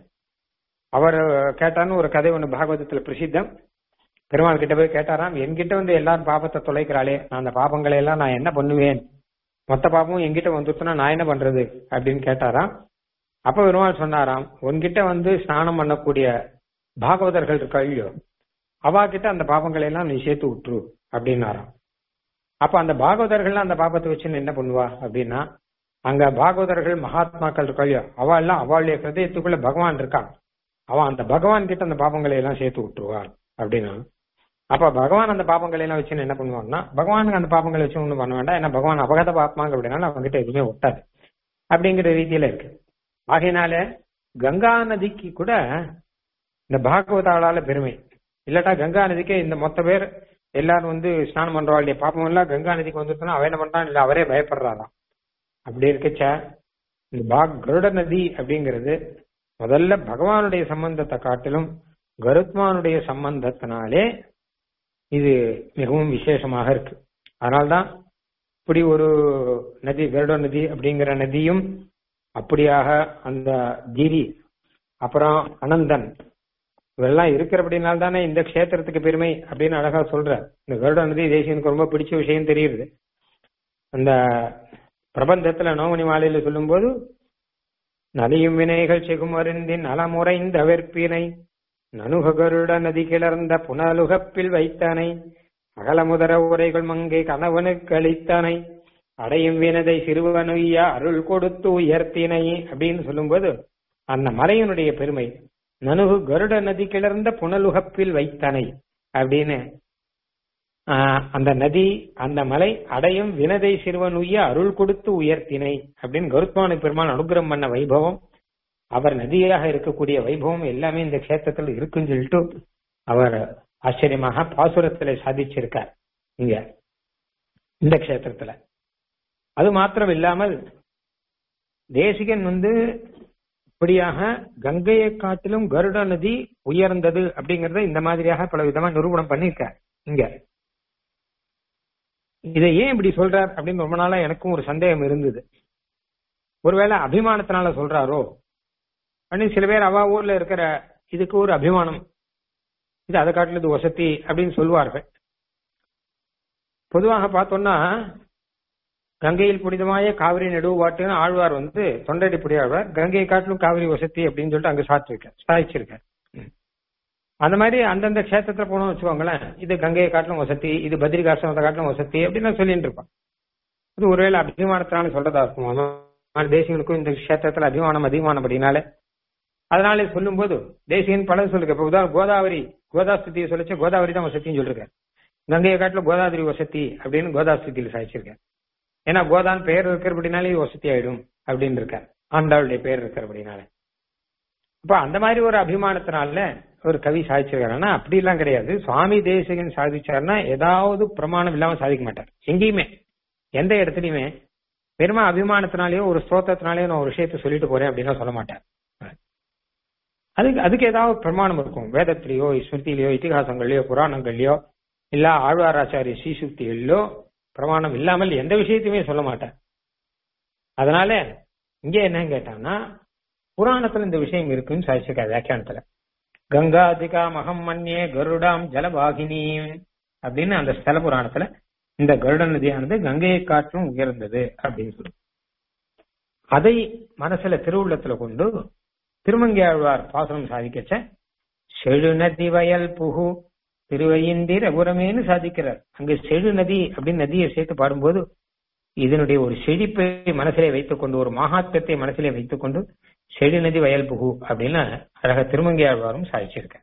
அவர் கேட்டான்னு ஒரு கதை ஒண்ணு பாகவதத்துல பிரசித்தம் பெருமாள் கிட்ட போய் கேட்டாராம் என்கிட்ட வந்து எல்லாரும் பாபத்தை தொலைக்கிறாளே நான் அந்த பாபங்களை எல்லாம் நான் என்ன பண்ணுவேன் மொத்த பாபமும் என்கிட்ட வந்துச்சுன்னா நான் என்ன பண்றது அப்படின்னு கேட்டாராம் அப்ப பெருமாள் சொன்னாராம் உன்கிட்ட வந்து ஸ்நானம் பண்ணக்கூடிய பாகவதர்கள் இருக்கா இல்லையோ அவா கிட்ட அந்த பாபங்களை எல்லாம் நீ சேர்த்து விட்டுரு அப்படின்னாராம் அப்ப அந்த பாகவதர்கள் அந்த பாபத்தை வச்சு நீ என்ன பண்ணுவா அப்படின்னா அங்க பாகவதர்கள் மகாத்மாக்கள் இருக்கா இல்லையோ அவ எல்லாம் அவளுடைய ஹிருதயத்துக்குள்ள பகவான் இருக்கான் அவன் அந்த பகவான் கிட்ட அந்த பாபங்களை எல்லாம் சேர்த்து விட்டுருவான் அப்படின்னா அப்ப பகவான் அந்த பாபங்களை எல்லாம் வச்சு என்ன பண்ணுவான்னா பகவானுக்கு அந்த பாபங்களை வச்சு ஒண்ணும் பண்ண வேண்டாம் ஏன்னா பகவான் அபகத பாத்மாங்க அப்படின்னால அவங்ககிட்ட எதுவுமே ஒட்டாது அப்படிங்கிற ரீதியில இருக்கு ஆகையினால கங்கா நதிக்கு கூட இந்த பாகவதாளால பெருமை இல்லாட்டா கங்கா நதிக்கு இந்த மொத்த பேர் எல்லாரும் வந்து ஸ்நானம் பண்றவாளுடைய பாப்பம் எல்லாம் கங்கா நதிக்கு வந்துருச்சுன்னா அவன் என்ன பண்றான் இல்ல அவரே பயப்படுறாராம் அப்படி இருக்கச்ச இந்த பாக் கருட நதி அப்படிங்கிறது முதல்ல பகவானுடைய சம்பந்தத்தை காட்டிலும் கருத்மானுடைய சம்பந்தத்தினாலே இது மிகவும் விசேஷமாக இருக்கு அதனால்தான் இப்படி ஒரு நதி கருட நதி அப்படிங்கிற நதியும் அப்படியாக அந்த கிரி அப்புறம் அனந்தன் இவெல்லாம் இருக்கிறபடினால தானே இந்த க்ஷேத்திரத்துக்கு பெருமை அப்படின்னு அழகா சொல்ற இந்த கருட நதி தேசியனுக்கு ரொம்ப பிடிச்ச விஷயம் தெரியுது அந்த பிரபந்தத்துல நோமணி மாலையில சொல்லும்போது நலியும் வினைகள் செகுமருந்தின் நலமுறைந்த வெற்பினை நனுக கருட நதி கிளர்ந்த புனலுகப்பில் வைத்தனை அகலமுதர உரைகள் மங்கை கணவனுக்கு அளித்தனை அடையும் வினதை சிறுவனுய்ய அருள் கொடுத்து உயர்த்தினை அப்படின்னு சொல்லும்போது அந்த மலையினுடைய பெருமை நனுகு கருட நதி கிளர்ந்த புனலுகப்பில் வைத்தனை அப்படின்னு ஆஹ், அந்த நதி அந்த மலை அடையும் வினதை சிறுவன் உய்ய அருள் கொடுத்து உயர்த்தினை அப்படின்னு கருத்மான பெருமான் அனுகிரகம் பண்ண வைபவம் அவர் நதியாக இருக்கக்கூடிய வைபவம் எல்லாமே இந்த க்ஷேத்திரத்தில் இருக்குன்னு சொல்லிட்டு அவர் ஆச்சரியமாக பாசுரத்துல சாதிச்சிருக்கார் இங்க இந்த க்ஷேத்திரத்துல அது மாத்திரம் இல்லாமல் தேசிகன் வந்து இப்படியாக கங்கையை காட்டிலும் கருட நதி உயர்ந்தது அப்படிங்கறத இந்த மாதிரியாக பல விதமா நிரூபணம் பண்ணிருக்கார் இங்க இதை ஏன் இப்படி சொல்றார் அப்படின்னு ரொம்ப நாளா எனக்கும் ஒரு சந்தேகம் இருந்தது ஒருவேளை அபிமானத்தினால சொல்றாரோ அப்படின்னு சில பேர் அவ ஊர்ல இருக்கிற இதுக்கு ஒரு அபிமானம் இது அதை காட்டில இது வசதி அப்படின்னு சொல்லுவார்கள் பொதுவாக பார்த்தோம்னா கங்கையில் புனிதமாய காவிரி நடுவாட்டுன்னு ஆழ்வார் வந்து தொண்டடி புடியாழ்வார் கங்கையை காட்டிலும் காவிரி வசதி அப்படின்னு சொல்லிட்டு அங்க சாத்திருக்கார் சாதிச்சிருக்கார் அந்த மாதிரி அந்தந்த கஷேத்திரத்துல போனோம் வச்சுக்கோங்களேன் இது கங்கையை காட்டிலும் வசதி இது பத்ரிகாசிரமத்தை காட்டிலும் வசதி அப்படின்னு சொல்லிட்டு இருப்பான் இது ஒருவேளை அபிமானத்தினால சொல்றதா இருக்கும் தேசியனுக்கும் இந்த கஷேத்திரத்துல அபிமானம் அதிகமானபடினால அதனால சொல்லும் போது தேசியன் பல சொல்லுங்க இப்ப உதாரணம் கோதாவரி கோதாஸ்தியை சொல்லிச்சு கோதாவரி தான் வசத்தின்னு சொல்லிருக்காரு கங்கையை காட்டிலும் கோதாவரி வசதி அப்படின்னு கோதாஸ்தியில் சாதிச்சிருக்காரு ஏன்னா கோதான் பெயர் இருக்கிறபடினாலே வசதி ஆயிடும் அப்படின்னு இருக்கார் ஆண்டாளுடைய பெயர் இருக்கிறபடினால அப்ப அந்த மாதிரி ஒரு அபிமானத்தினால ஒரு கவி சாதிச்சிருக்காருன்னா அப்படி எல்லாம் கிடையாது சுவாமி தேசிகன் சாதிச்சாருன்னா ஏதாவது பிரமாணம் இல்லாம சாதிக்க மாட்டார் எங்கேயுமே எந்த இடத்துலயுமே பெருமா அபிமானத்தினாலேயோ ஒரு ஸ்தோத்திரத்தினாலேயோ நான் ஒரு விஷயத்த சொல்லிட்டு போறேன் அப்படின்னா சொல்ல மாட்டேன் அதுக்கு அதுக்கு ஏதாவது பிரமாணம் இருக்கும் வேதத்திலேயோ ஸ்மிருதியிலையோ இத்திகாசங்கள்லயோ புராணங்கள்லயோ இல்ல ஆழ்வாராச்சாரிய ஸ்ரீசுக்திகளிலோ பிரமாணம் இல்லாமல் எந்த விஷயத்தையுமே சொல்ல மாட்டேன் அதனால இங்க என்ன கேட்டான்னா புராணத்துல இந்த விஷயம் இருக்குன்னு சாதிச்சிருக்காரு வியாக்கியானத்துல கங்காதிகா மகம் மன்யே கருடாம் ஜலவாகினியும் அப்படின்னு அந்த ஸ்தல புராணத்துல இந்த கருட நதியானது கங்கையை காற்றும் உயர்ந்தது அப்படின்னு சொல்லு அதை மனசுல திருவுள்ளத்துல கொண்டு திருமங்கையாழ்வார் பாசனம் சாதிக்கச்ச செழு நதி வயல் புகு திருவையிந்திரபுரமேன்னு சாதிக்கிறார் அங்கு செழு நதி அப்படின்னு நதியை சேர்த்து பாடும்போது இதனுடைய ஒரு செழிப்பை மனசிலே வைத்துக் கொண்டு ஒரு மகாத்மத்தை மனசிலே வைத்துக் கொண்டு செழு நதி வயல் புகு அப்படின்னு அழக திருமங்கையாழ்வாரும் சாதிச்சிருக்க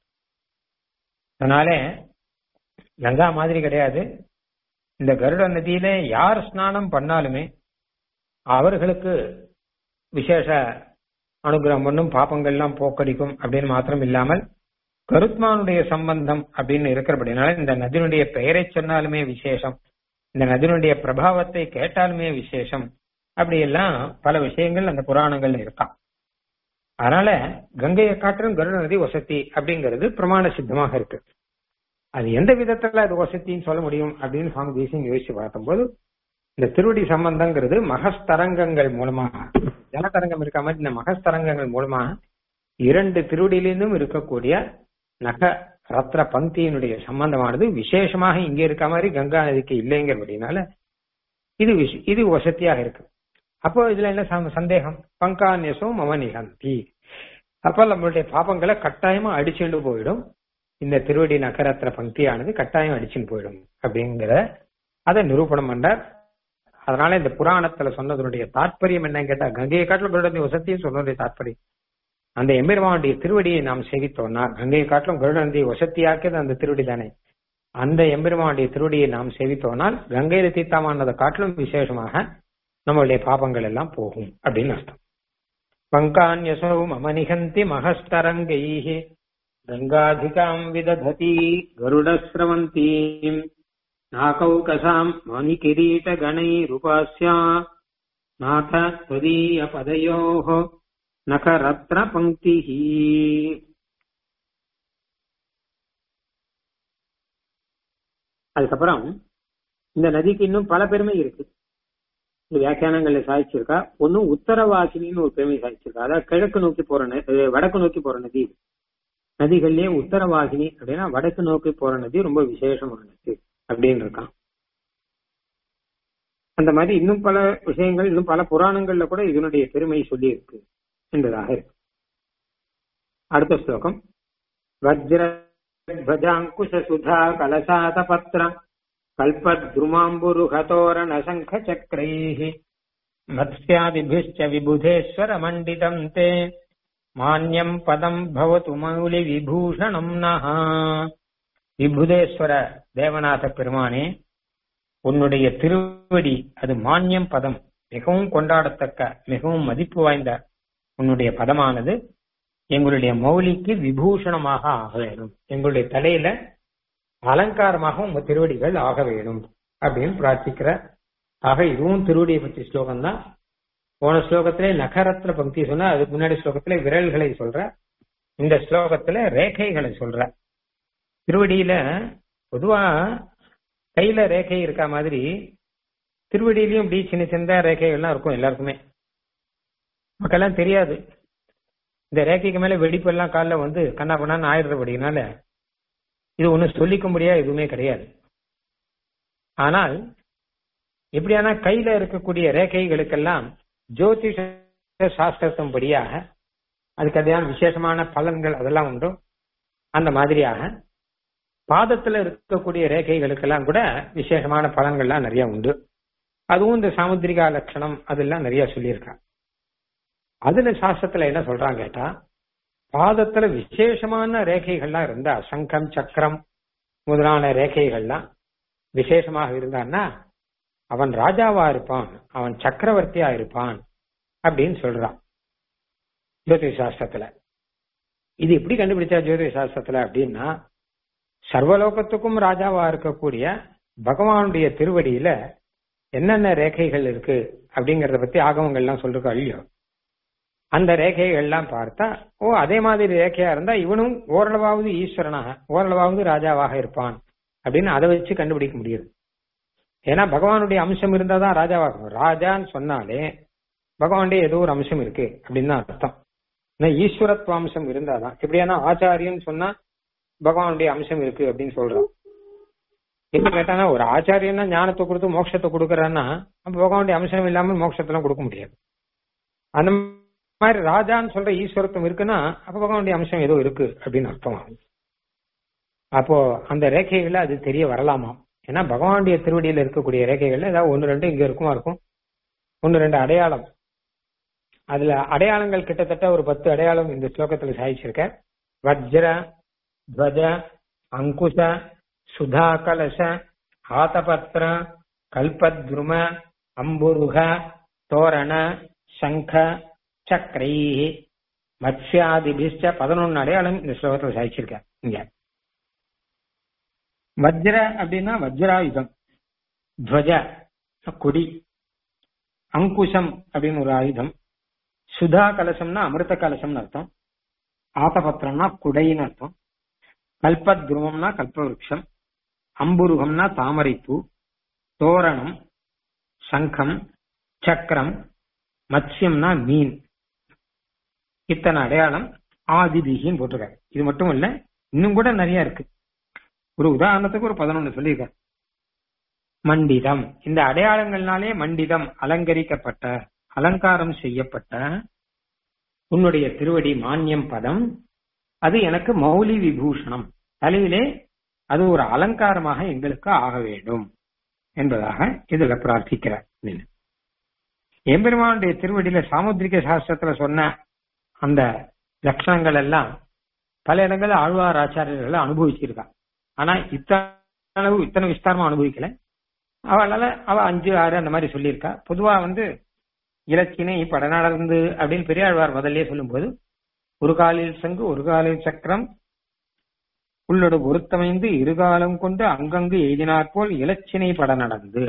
அதனால கங்கா மாதிரி கிடையாது இந்த கருட நதியில யார் ஸ்நானம் பண்ணாலுமே அவர்களுக்கு விசேஷ அனுகிரகம் பண்ணும் பாப்பங்கள்லாம் போக்கடிக்கும் அப்படின்னு மாத்திரம் இல்லாமல் கருத்மானுடைய சம்பந்தம் அப்படின்னு இருக்கிறபடினால இந்த நதியினுடைய பெயரை சொன்னாலுமே விசேஷம் இந்த நதியினுடைய பிரபாவத்தை கேட்டாலுமே விசேஷம் அப்படி எல்லாம் பல விஷயங்கள் அந்த புராணங்கள்ல இருக்கான் அதனால கங்கையை காட்டிலும் கருட நதி வசதி அப்படிங்கிறது பிரமாண சித்தமாக இருக்கு அது எந்த விதத்துல அது வசத்தின்னு சொல்ல முடியும் அப்படின்னு சுவாமி தேசியம் யோசிச்சு பார்த்தபோது இந்த திருவடி சம்பந்தங்கிறது மகஸ்தரங்கங்கள் மூலமாக ஜலதரங்கம் இருக்க மாதிரி இந்த மகஸ்தரங்கங்கள் மூலமாக இரண்டு திருவடியிலிருந்தும் இருக்கக்கூடிய நக ரத்ன பங்கியினுடைய சம்பந்தமானது விசேஷமாக இங்க இருக்க மாதிரி கங்கா நதிக்கு இல்லைங்கிறபடினால இது விஷ- இது வசதியாக இருக்கு அப்போ இதுல என்ன சந்த- சந்தேகம் பங்கான்யசோ மம நிகந்தி அப்ப நம்மளுடைய பாபங்களை கட்டாயமா அடிச்சுட்டு போயிடும் இந்த திருவடி நகரத்திர பங்கியானது கட்டாயம் அடிச்சுன்னு போயிடும் அப்படிங்கிற அதை நிரூபணம் பண்றார் அதனால இந்த புராணத்துல சொன்னதனுடைய தாற்பயம் என்னன்னு கேட்டா கங்கையை காட்டிலும் கருடனை வசத்தியும் சொன்னதுடைய தாற்பயம் அந்த எம்பெருமானுடைய திருவடியை நாம் சேவித்தோம்னா கங்கையை காட்டிலும் கருடனதை வசத்தியாக்கியது அந்த திருவடி தானே அந்த எம்பெருமானுடைய திருவடியை நாம் சேவித்தோம்னால் கங்கையில தீர்த்தமானதை காட்டிலும் விசேஷமாக நம்மளுடைய பாபங்கள் எல்லாம் போகும் அப்படின்னு அர்த்தம் பங்கான்யசௌ மம நிகந்தி மகஸ்தரங்கைः கங்காதிகாம் விதததி கருடஸ்ரவந்தீம் நாகௌகசாம் மணிகிரீட்டகணைருபாஸ்யா நாத त्वदीय பதயோः நகரத்ன பங்கிः அதுக்கப்புறம் இந்த நதிக்கு இன்னும் பல பெருமை இருக்கு இந்த வியாக்கியானங்கள்ல சாதிச்சிருக்கா ஒன்னும் உத்தரவாசினின்னு ஒரு பெருமை சாதிச்சிருக்கா அதாவது கிழக்கு நோக்கி போற ந- அஹ் வடக்கு நோக்கி போற நதி இது. நதிகள்லயே உத்தரவாகினி அப்படின்னா வடக்கு நோக்கி போற நதி ரொம்ப விசேஷமான நதி அப்படின்னு இருக்கான் அந்த மாதிரி இன்னும் பல விஷயங்கள் இன்னும் பல புராணங்கள்ல கூட இதனுடைய பெருமை சொல்லி இருக்கு என்பதாக இருக்கு அடுத்த ஸ்லோகம் வஜ்ர भजाङ्कुश सुधा कलशात पत्र कल्पद्रुमाम्बुरुहतोरण शङ्ख चक्रैः मत्स्यादिभिश्च विबुधेश्वर मण्डितम् ते मान्यम् पदम् भवतु मौलि விபூஷணம் நஹ விபுதேஸ்வர தேவநாத பெருமானே உன்னுடைய திருவடி அது மான்யம் பதம் மிகவும் கொண்டாடத்தக்க மிகவும் மதிப்பு வாய்ந்த உன்னுடைய பதமானது எங்களுடைய மௌலிக்கு விபூஷணமாக ஆக வேணும் எங்களுடைய தலையில அலங்காரமாக உங்க திருவடிகள் ஆக வேணும் அப்படின்னு பிரார்த்திக்கிற ஆக இதுவும் திருவடியை பற்றி ஸ்லோகம் தான் போன ஸ்லோகத்திலே நகரத்துல பக்தி சொன்னா அதுக்கு முன்னாடி ஸ்லோகத்திலே விரல்களை சொல்ற இந்த ஸ்லோகத்துல ரேகைகளை சொல்ற திருவடியில பொதுவா கையில ரேகை இருக்க மாதிரி திருவடியிலயும் இப்படி சின்ன சின்ன ரேகைகள்லாம் இருக்கும் எல்லாருக்குமே மக்கள்லாம் தெரியாது இந்த ரேகைக்கு மேல வெடிப்பெல்லாம் காலில் வந்து கண்ணா பண்ணான்னு ஆயிடுறபடினால இது ஒன்றும் சொல்லிக்க முடியாது எதுவுமே கிடையாது ஆனால் எப்படியானா கையில இருக்கக்கூடிய ரேகைகளுக்கெல்லாம் ஜோதிஷ சாஸ்திரத்தின் படியாக அதுக்கு அதையான விசேஷமான பலன்கள் அதெல்லாம் உண்டு அந்த மாதிரியாக பாதத்துல இருக்கக்கூடிய ரேகைகளுக்கெல்லாம் கூட விசேஷமான பலன்கள்லாம் நிறைய உண்டு அதுவும் இந்த சாமுத்திரிகா லட்சணம் அதெல்லாம் நிறைய சொல்லியிருக்கா அதுல சாஸ்திரத்துல என்ன சொல்றாங்க கேட்டா பாதத்துல விசேஷமான ரேகைகள்லாம் இருந்தா சங்கம் சக்கரம் முதலான ரேகைகள்லாம் விசேஷமாக இருந்தான்னா அவன் ராஜாவா இருப்பான் அவன் சக்கரவர்த்தியா இருப்பான் அப்படின்னு சொல்றான் ஜோதிஷ சாஸ்திரத்துல இது எப்படி கண்டுபிடிச்சா ஜோதிஷ சாஸ்திரத்துல அப்படின்னா சர்வலோகத்துக்கும் ராஜாவா இருக்கக்கூடிய பகவானுடைய திருவடியில என்னென்ன ரேகைகள் இருக்கு அப்படிங்கறத பத்தி ஆகமங்கள்லாம் சொல்லிருக்கோம் இல்லையோ அந்த ரேகைகள்லாம் பார்த்தா ஓ அதே மாதிரி ரேகையா இருந்தா இவனும் ஓரளவாவது ஈஸ்வரனாக ஓரளவாவது ராஜாவாக இருப்பான் அப்படின்னு அதை வச்சு கண்டுபிடிக்க முடியுது ஏன்னா பகவானுடைய அம்சம் இருந்தா தான் ராஜாவாகும் ராஜான்னு சொன்னாலே பகவானுடைய ஏதோ ஒரு அம்சம் இருக்கு அப்படின்னு தான் அர்த்தம் ஏன்னா ஈஸ்வரத்துவ அம்சம் இருந்தாதான் எப்படியானா ஆச்சாரியன்னு சொன்னா பகவானுடைய அம்சம் இருக்கு அப்படின்னு சொல்றோம் எப்படி கேட்டானா ஒரு ஆச்சாரியன்னா ஞானத்தை கொடுத்து மோட்சத்தை கொடுக்கறான்னா அப்ப பகவானுடைய அம்சம் இல்லாமல் மோட்சத்தெல்லாம் கொடுக்க முடியாது அந்த மாதிரி ராஜான்னு சொல்ற ஈஸ்வரத்துவம் இருக்குன்னா அப்ப பகவானுடைய அம்சம் ஏதோ இருக்கு அப்படின்னு அர்த்தம் ஆகும் அப்போ அந்த ரேகைகள்ல அது தெரிய வரலாமா ஏன்னா பகவானுடைய திருவடியில இருக்கக்கூடிய ரேகைகள்ல ஏதாவது ஒன்னு ரெண்டு இங்க இருக்குமா இருக்கும் ஒன்னு ரெண்டு அடையாளம் அதுல அடையாளங்கள் கிட்டத்தட்ட ஒரு பத்து அடையாளம் இந்த ஸ்லோகத்துல சாதிச்சிருக்க வஜ்ர துவஜ அங்குஷ சுதா கலச ஆதபத்திர கல்பத்ரும அம்புருக தோரண சங்க சக்கரை மத்ஸ்யாதிபிஷ்ட பதினொன்னு அடையாளம் இந்த ஸ்லோகத்துல சாதிச்சிருக்க இங்க வஜ்ர அப்படின்னா வஜ்ராயுதம் துவஜ கொடி அங்குஷம் அப்படின்னு ஒரு ஆயுதம் சுதா கலசம்னா அமிர்த கலசம்னு அர்த்தம் ஆத்தபத்திரம்னா குடைன்னு அர்த்தம் கல்பத்ருவம்னா கல்பவருஷம் அம்புருகம்னா தாமரைப்பூ தோரணம் சங்கம் சக்கரம் மத்ஸ்யம்னா மீன் இத்தனை அடையாளம் ஆதிபிகின்னு போட்டிருக்காரு இது மட்டும் இல்ல இன்னும் கூட நிறைய இருக்கு ஒரு உதாரணத்துக்கு ஒரு பதினொன்னு சொல்லியிருக்காரு மண்டிதம் இந்த அடையாளங்கள்னாலே மண்டிதம் அலங்கரிக்கப்பட்ட அலங்காரம் செய்யப்பட்ட உன்னுடைய திருவடி மானியம் பதம் அது எனக்கு மௌலி விபூஷணம் தலையிலே அது ஒரு அலங்காரமாக எங்களுக்கு ஆக வேண்டும் என்பதாக இதுல பிரார்த்திக்கிறார் எம்பெருமானுடைய திருவடியில சாமுத்திரிக சாஸ்திரத்துல சொன்ன அந்த லட்சணங்கள் எல்லாம் பல இடங்கள்ல ஆழ்வார் ஆச்சாரியர்கள் அனுபவிச்சிருக்கா ஆனா இத்தனை அளவு இத்தனை விஸ்தாரமா அனுபவிக்கல அவளால அவ அஞ்சு ஆறு அந்த மாதிரி சொல்லியிருக்கா பொதுவா வந்து இலச்சினை படநடந்து அப்படின்னு பெரியாழ்வார் முதல்ல சொல்லும்போது ஒரு காலில் சங்கு ஒரு காலில் சக்கரம் உள்ளோடு பொருத்தமைந்து இருகாலம் கொண்டு அங்கங்கு எய்தினார் போல் இலச்சினை பட நடந்து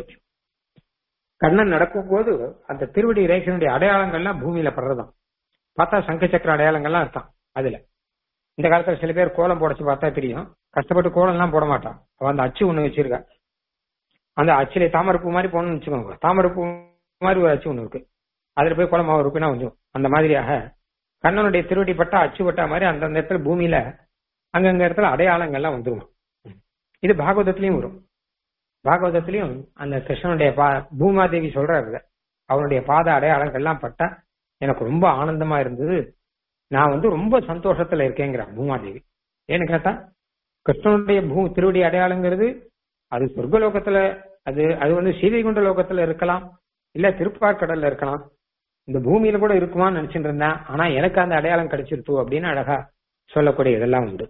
கண்ணன் நடக்கும் போது அந்த திருவடி ரேசனுடைய அடையாளங்கள்லாம் பூமியில படுறதாம் பார்த்தா சங்க சக்கர அடையாளங்கள்லாம் இருக்கான் அதுல இந்த காலத்துல சில பேர் கோலம் போடச்சு பார்த்தா தெரியும் கஷ்டப்பட்டு கோலம் எல்லாம் போட மாட்டான் அவன் அந்த அச்சு ஒண்ணு வச்சிருக்கா அந்த அச்சிலே தாமரைப்பூ மாதிரி போகணும்னு வச்சுக்கோங்க தாமரைப்பூ மாதிரி ஒரு அச்சு ஒண்ணு இருக்கு அதுல போய் குளமா இருக்குன்னா கொஞ்சம் அந்த மாதிரியாக கண்ணனுடைய திருவடி பட்டா அச்சு பட்டா மாதிரி அந்தந்த இடத்துல பூமியில அங்கங்க இடத்துல அடையாளங்கள்லாம் வந்துரும் இது பாகவதத்திலயும் வரும் பாகவதத்திலயும் அந்த கிருஷ்ணனுடைய பா பூமாதேவி சொல்றாரு அவனுடைய பாத அடையாளங்கள்லாம் பட்டா எனக்கு ரொம்ப ஆனந்தமா இருந்தது நான் வந்து ரொம்ப சந்தோஷத்துல இருக்கேங்கிறான் பூமாதேவி ஏன்னு கேட்டா கிருஷ்ணனுடைய பூ திருவடி அடையாளங்கிறது அது சொர்க்கலோகத்துல அது அது வந்து சீதைகுண்ட லோகத்துல இருக்கலாம் இல்ல திருப்பார்கடல்ல இருக்கலாம் இந்த பூமியில கூட இருக்குமான்னு நினைச்சிட்டு இருந்தேன் ஆனா எனக்கு அந்த அடையாளம் கிடைச்சிருத்து அப்படின்னு அழகா சொல்லக்கூடிய இதெல்லாம் உண்டு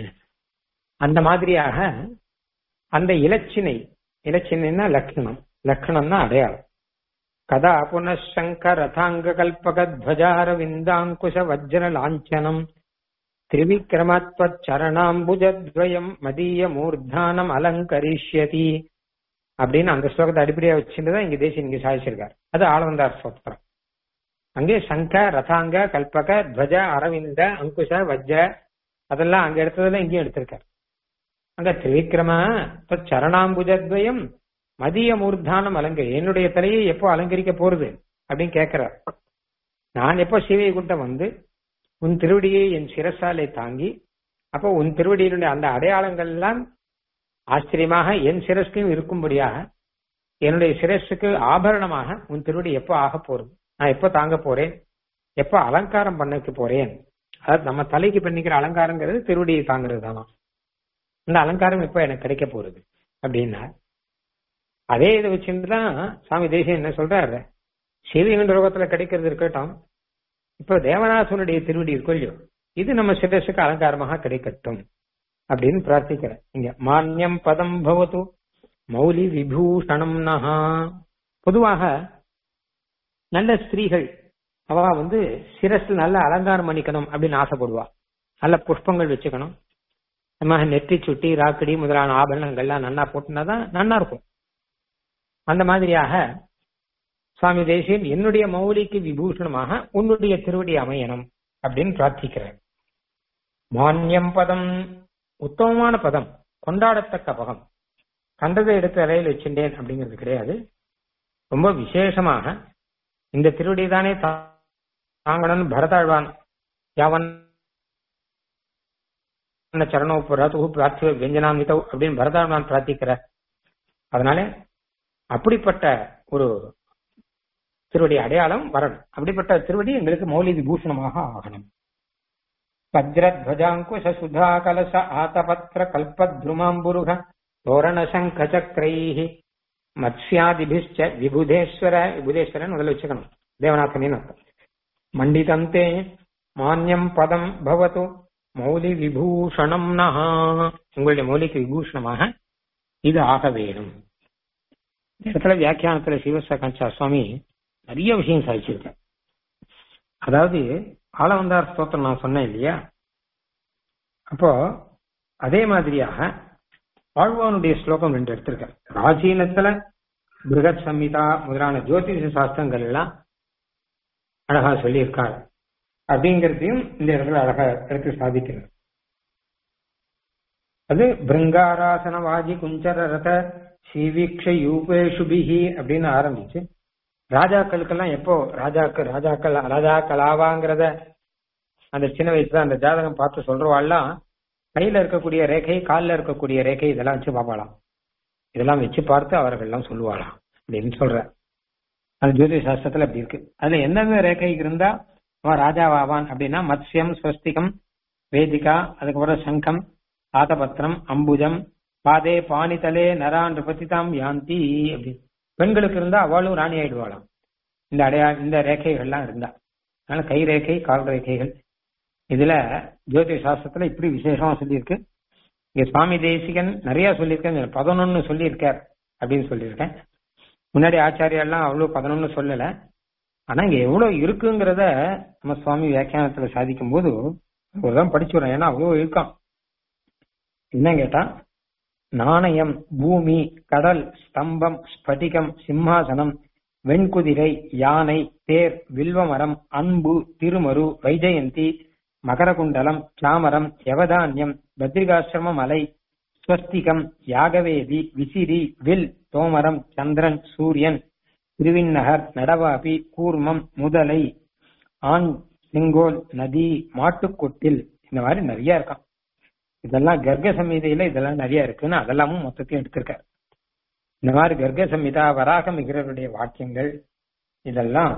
அந்த மாதிரியாக அந்த இலச்சினை இலச்சினைன்னா லக்ஷணம் லக்ஷணம்னா அடையாளம் கதா புனசங்க ரதாங்க கல்பக துவஜார விந்தாங்குஷ வஜ்ர லாஞ்சனம் திரிவிக்ரமத்வச்சரணாம்புஜத்வயம் மதிய மூர்தானம் அலங்கரிஷ்யதி அப்படின்னு அந்த ஸ்லோகத்தை அடிப்படையா வச்சுட்டு தான் இங்க தேசிய இங்க சாதிச்சிருக்காரு அது ஆளவந்தார் சோத்திரம் அங்கே சங்க ரதாங்க கல்பக துவஜ அரவிந்த அங்குஷ வஜ்ஜ அதெல்லாம் அங்க எடுத்ததெல்லாம் இங்கேயும் எடுத்திருக்கார் அங்க திரிவிக்ரம சரணாம்புஜத்வயம் மதிய மூர்த்தானம் அலங்க என்னுடைய தலையை எப்போ அலங்கரிக்க போறது அப்படின்னு கேட்கிறார் நான் எப்போ சிவைகுண்டம் வந்து உன் திருவடியை என் சிரசாலை தாங்கி அப்போ உன் திருவடியினுடைய அந்த அடையாளங்கள் எல்லாம் ஆச்சரியமாக என் சிரஸ்க்கும் இருக்கும்படியாக என்னுடைய சிரஸுக்கு ஆபரணமாக உன் திருவடி எப்போ ஆக போறது நான் எப்போ தாங்க போறேன் எப்போ அலங்காரம் பண்ணிக்க போறேன் அதாவது நம்ம தலைக்கு பண்ணிக்கிற அலங்காரங்கிறது திருவடியை தாங்கிறது தானா இந்த அலங்காரம் எப்போ எனக்கு கிடைக்க போறது அப்படின்னா அதே இதை வச்சுட்டு தான் சுவாமி தேசியம் என்ன சொல்றாரு சிவகண்ட ரோகத்துல கிடைக்கிறது இருக்கட்டும் இப்போ தேவநாசனுடைய திருவடி இருக்கோ இல்லையோ இது நம்ம சிரஸுக்கு அலங்காரமாக கிடைக்கட்டும் அப்படின்னு பிரார்த்திக்கிறேன் இங்க மானியம் பதம் பவத்து மௌலி விபூஷணம் நகா பொதுவாக நல்ல ஸ்திரீகள் அவ வந்து சிரஸ்ல நல்ல அலங்காரம் பண்ணிக்கணும் அப்படின்னு ஆசைப்படுவா நல்ல புஷ்பங்கள் வச்சுக்கணும் நம்ம நெற்றி சுட்டி ராக்கடி முதலான ஆபரணங்கள்லாம் நன்னா போட்டுனாதான் நன்னா இருக்கும் அந்த மாதிரியாக சுவாமி தேசியன் என்னுடைய மௌலிக்கு விபூஷணமாக உன்னுடைய திருவடி அமையணும் அப்படின்னு பிரார்த்திக்கிறேன் மானியம் பதம் உத்தமமான பதம் கொண்டாடத்தக்க பதம் கண்டதை எடுத்து அறையில் வச்சுட்டேன் அப்படிங்கிறது கிடையாது ரொம்ப விசேஷமாக இந்த திருவடி தானே தாங்கணும்னு பரதாழ்வான் யாவன் சரணோபராத்து பிரார்த்திவ வெஞ்சனான் விதவ் அப்படின்னு பரதாழ்வான் பிரார்த்திக்கிற அதனால அப்படிப்பட்ட ஒரு திருவடி அடையாளம் வரணும் அப்படிப்பட்ட திருவடி எங்களுக்கு மௌலி விபூஷணமாக ஆகணும் வஜ்ரத்வஜாங்குஷ சுதா கலச ஆதபத்திர கல்பத்ருமாம்புருக தோரண சங்க சக்கரைஹி மத்ஸ்யாதிபிஷ்ட விபுதேஸ்வர விபுதேஸ்வரன் முதல்ல வச்சுக்கணும் தேவநாதனின் அர்த்தம் மண்டிதந்தே மானியம் பதம் பவத்து மௌலி விபூஷணம் நகா உங்களுடைய மௌலிக்கு விபூஷணமாக இது ஆக வேணும் இந்த இடத்துல வியாக்கியானத்துல சிவசகாஞ்சா சுவாமி நிறைய விஷயம் சாதிச்சிருக்கார் அதாவது ஆளவந்தார் ஸ்தோத்திரம் நான் சொன்னேன் இல்லையா அப்போ அதே மாதிரியாக ஆழ்வானுடைய ஸ்லோகம் ரெண்டு எடுத்திருக்கார் பிராச்சீனத்துல பிருகத் சம்ஹிதா முதலான ஜோதிஷ சாஸ்திரங்கள் எல்லாம் அழகா சொல்லியிருக்கார் அப்படிங்கிறதையும் இந்த இடத்துல அழகா எடுத்து சாதிக்கிறார் அது பிருங்காராசன வாஜி குஞ்சர ரத ஸ்ரீவீக்ஷ யூபேஷுபிஹி அப்படின்னு ஆரம்பிச்சு ராஜாக்களுக்கெல்லாம் எப்போ ராஜாக்கள் ராஜாக்கள் ராஜாக்கள் ஆவாங்கிறத அந்த சின்ன வயசுல அந்த ஜாதகம் பார்த்து சொல்றவாள்லாம் கையில இருக்கக்கூடிய ரேகை காலில் இருக்கக்கூடிய ரேகை இதெல்லாம் வச்சு பார்ப்பாளாம் இதெல்லாம் வச்சு பார்த்து அவர்கள் எல்லாம் சொல்லுவாளாம் அப்படின்னு சொல்ற அந்த ஜோதிஷ சாஸ்திரத்துல அப்படி இருக்கு அதுல எந்தெந்த ரேகை இருந்தா அவன் ராஜாவாவான் அப்படின்னா மத்ஸ்யம் ஸ்வஸ்திகம் வேதிகா அதுக்கப்புறம் சங்கம் ஆதபத்திரம் அம்புஜம் பாதே பாணிதலே நரான் நிருபதிதாம் யாந்தி அப்படின்னு பெண்களுக்கு இருந்தா அவளும் ராணி ஆயிடுவாளாம் இந்த அடையா இந்த ரேகைகள்லாம் இருந்தா அதனால கை ரேகை கால் ரேகைகள் இதுல ஜோதிஷ சாஸ்திரத்துல இப்படி விசேஷமா சொல்லியிருக்கு இங்க சுவாமி தேசிகன் நிறைய சொல்லியிருக்கேன் பதினொன்னு சொல்லியிருக்கார் அப்படின்னு சொல்லியிருக்கேன் முன்னாடி ஆச்சாரியெல்லாம் அவ்வளவு பதினொன்னு சொல்லல ஆனா இங்க எவ்வளவு இருக்குங்கிறத நம்ம சுவாமி வியாக்கியானத்துல சாதிக்கும் போது ஒருதான் படிச்சுடுறோம் ஏன்னா அவ்வளவு இருக்கான் என்ன கேட்டா நாணயம் பூமி கடல் ஸ்தம்பம் ஸ்படிகம் சிம்மாசனம் வெண்குதிரை யானை தேர் வில்வமரம் அன்பு திருமரு வைஜெயந்தி மகரகுண்டலம் சாமரம் யவதான்யம் பத்ரிகாசிரம மலை ஸ்வஸ்திகம் யாகவேதி விசிறி வில் தோமரம் சந்திரன் சூரியன் திருவிண்ணகர் நடவாபி கூர்மம் முதலை ஆண் செங்கோல் நதி மாட்டுக்கொட்டில் இந்த மாதிரி நிறைய இருக்கான் இதெல்லாம் கர்க்க சம்ஹிதையில இதெல்லாம் நிறைய இருக்குன்னு அதெல்லாமும் மொத்தத்தையும் எடுத்திருக்காரு இந்த மாதிரி கர்க்க சம்ஹிதா வராக மிகிறருடைய வாக்கியங்கள் இதெல்லாம்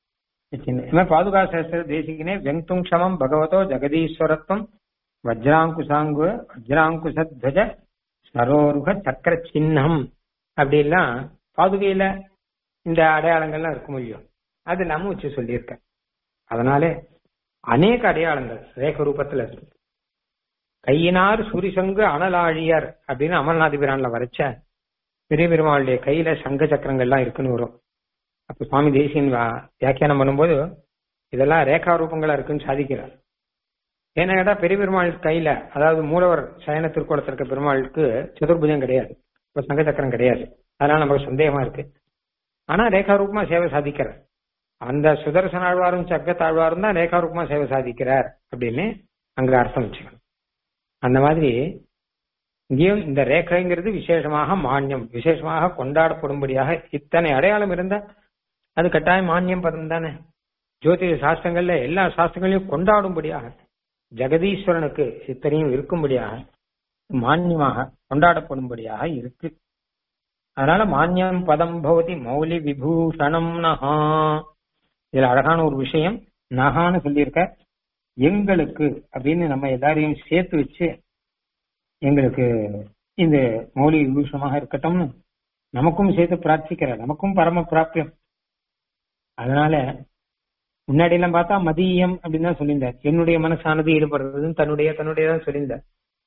பாதுகா சாஸ்திர தேசிகனே வெங்தும் க்ஷமம் பகவதோ ஜெகதீஸ்வரத்துவம் வஜ்ராங்குசாங்கு வஜ்ராங்குசத்வஜ சரோருக சக்கர சின்னம் அப்படிலாம் பாதுகையில இந்த அடையாளங்கள்லாம் இருக்கும் இல்லையோ அது நம்ம வச்சு சொல்லியிருக்கேன் அதனால அநேக அடையாளங்கள் ரேக ரூபத்துல இருக்கு கையினார் சுரிசங்கு அனலாழியர் அப்படின்னு அமல்நாதிபிரான்ல வரைச்ச பெரிய பெருமாளுடைய கையில சங்க சக்கரங்கள்லாம் இருக்குன்னு வரும் அப்ப சுவாமி தேசியன் வியாக்கியானம் பண்ணும்போது இதெல்லாம் ரேகா ரூபங்களா இருக்குன்னு சாதிக்கிறார் ஏன்னா கேட்டா பெரிய பெருமாள் கையில அதாவது மூலவர் சயன திருக்கோலத்தில் இருக்க பெருமாளுக்கு சதுர்புஜம் கிடையாது இப்ப சங்க சக்கரம் கிடையாது அதனால நமக்கு சந்தேகமா இருக்கு ஆனா ரேகா ரூபமா சேவை சாதிக்கிறார் அந்த சுதர்சன ஆழ்வாரும் சக்கத்தாழ்வாரும் தான் ரேகாரூபமா சேவை சாதிக்கிறார் அப்படின்னு அங்க அர்த்தம் வச்சுக்கணும் அந்த மாதிரி இங்கேயும் இந்த ரேகைங்கிறது விசேஷமாக மானியம் விசேஷமாக கொண்டாடப்படும்படியாக இத்தனை அடையாளம் இருந்தா அது கட்டாயம் மானியம் பதம் தானே ஜோதிட சாஸ்திரங்கள்ல எல்லா சாஸ்திரங்களையும் கொண்டாடும்படியாக ஜெகதீஸ்வரனுக்கு இத்தனையும் இருக்கும்படியாக மானியமாக கொண்டாடப்படும்படியாக இருக்கு அதனால மானியம் பதம் பவதி மௌலி விபூஷணம் நகா இதுல அழகான ஒரு விஷயம் நகான்னு சொல்லியிருக்க எங்களுக்கு அப்படின்னு நம்ம எல்லாரையும் சேர்த்து வச்சு எங்களுக்கு இந்த மௌலி விபூஷணமாக இருக்கட்டும்னு நமக்கும் சேர்த்து பிரார்த்திக்கிற நமக்கும் பரம பிராப்தியம் அதனால முன்னாடி எல்லாம் பார்த்தா மதியம் அப்படின்னு தான் சொல்லியிருந்தார் என்னுடைய மனசானது ஈடுபடுறதுன்னு தன்னுடைய தன்னுடைய தான் சொல்லியிருந்தார்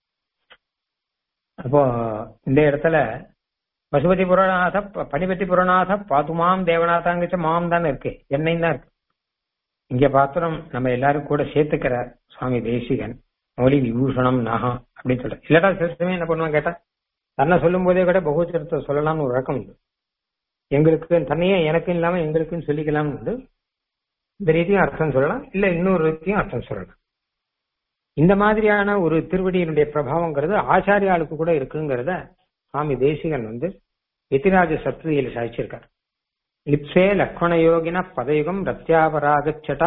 அப்போ இந்த இடத்துல பசுபதி புறநாத ப- பனிபதி புறநாத பாதுமாம் தேவநாதாங்கிச்ச மாம் தான் இருக்கு என்னையும் தான் இருக்கு இங்க பாத்திரம் நம்ம எல்லாரும் கூட சேர்த்துக்கிறார் சுவாமி தேசிகன் மௌலி விபூஷணம் நகம் அப்படின்னு சொல்ற இல்லடா சிறுசமே என்ன பண்ணுவான் கேட்டா தன்னை சொல்லும் போதே கூட பகுச்சரத்தை சொல்லலாம்னு ஒரு வழக்கம் உண்டு எங்களுக்கு தன்னையே எனக்கும் இல்லாம எங்களுக்குன்னு சொல்லிக்கலாம்னு உண்டு இந்த ரீதியும் அர்த்தம் சொல்லலாம் இல்ல இன்னொரு ரீதியும் அர்த்தம் சொல்லலாம் இந்த மாதிரியான ஒரு திருவடியினுடைய பிரபாவங்கிறது ஆச்சாரியாளுக்கு கூட இருக்குங்கிறத சுவாமி தேசிகன் வந்து எதிராஜ சத்ரியில் சாதிச்சிருக்கார் லிப்சே லக்ஷ்மண யோகின பதயுகம் ரத்யாபராகச்சட்டா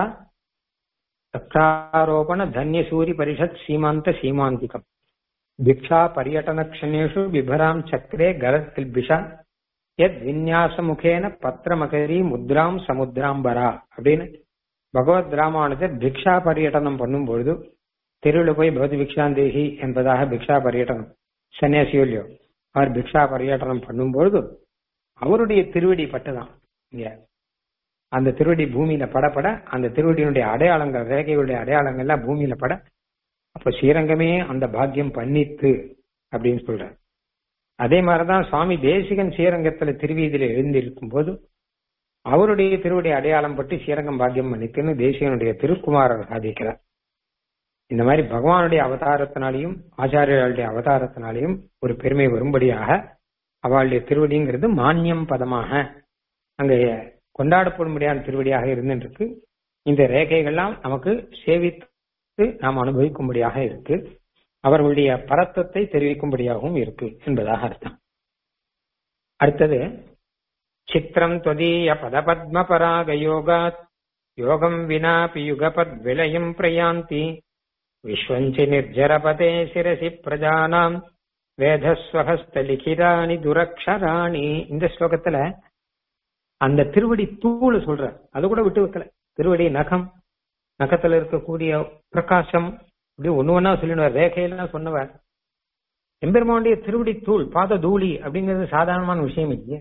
ரக்ஷாரோபண தன்யசூரி பரிஷத் சீமாந்த சீமாந்திகம் பிக்ஷா பரியட்டன க்ஷணேஷு விபராம் சக்கரே கரத்கில்பிஷா எத் விநியாச முகேன பத்திரமகரி முத்ராம் சமுத்ராம்பரா அப்படின்னு பகவத் ராமானுஜர் பிக்ஷா பரியட்டனம் பண்ணும் பொழுது தெருவில் போய் பகவத் பிக்ஷாந்தேகி என்பதாக பிக்ஷா பரியட்டனம் சன்னியாசியோலியோ அவர் பிக்ஷா பரியட்டனம் பண்ணும்பொழுது அவருடைய திருவடி பட்டுதான் இங்க அந்த திருவடி பூமியில படப்பட அந்த திருவடியினுடைய அடையாளங்கள் ரேகைகளுடைய அடையாளங்கள்லாம் பூமியில பட அப்ப ஸ்ரீரங்கமே அந்த பாக்கியம் பண்ணித்து அப்படின்னு சொல்றார் அதே மாதிரிதான் சுவாமி தேசிகன் ஸ்ரீரங்கத்துல திருவீதியில எழுந்திருக்கும் போது அவருடைய திருவடி அடையாளம் பட்டு ஸ்ரீரங்கம் பாக்கியம் பண்ணித்துன்னு தேசிகனுடைய திருக்குமாரர் சாதிக்கிறார் இந்த மாதிரி பகவானுடைய அவதாரத்தினாலையும் ஆச்சாரியர்களுடைய அவதாரத்தினாலையும் ஒரு பெருமை வரும்படியாக அவளுடைய திருவடிங்கிறது மானியம் பதமாக அங்க கொண்டாடப்படும்படியான திருவடியாக இருந்துருக்கு இந்த ரேகைகள்லாம் நமக்கு சேவித்து நாம் அனுபவிக்கும்படியாக இருக்கு அவர்களுடைய பரத்துவத்தை தெரிவிக்கும்படியாகவும் இருக்கு என்பதாக அர்த்தம் அடுத்தது சித்திரம் தொதீய பதபத்ம பராக யோகாத் யோகம் வினாபி யுகபத் விலயம் பிரயாந்தி விஸ்வஞ்சி நிர்ஜரபதே சிரசி பிரஜானாம் வேதஸ்வஹஸ்த லிகிதானி துரக்ஷராணி இந்த ஸ்லோகத்துல அந்த திருவடி தூள் சொல்ற அது கூட விட்டு வைக்கல திருவடி நகம் நகத்துல இருக்கக்கூடிய பிரகாசம் இப்படி ஒண்ணு ஒன்னா சொல்லிடுவார் ரேகையெல்லாம் சொன்னவர் எம்பெருமானுடைய திருவடி தூள் பாத தூளி அப்படிங்கிறது சாதாரணமான விஷயம் இல்லையே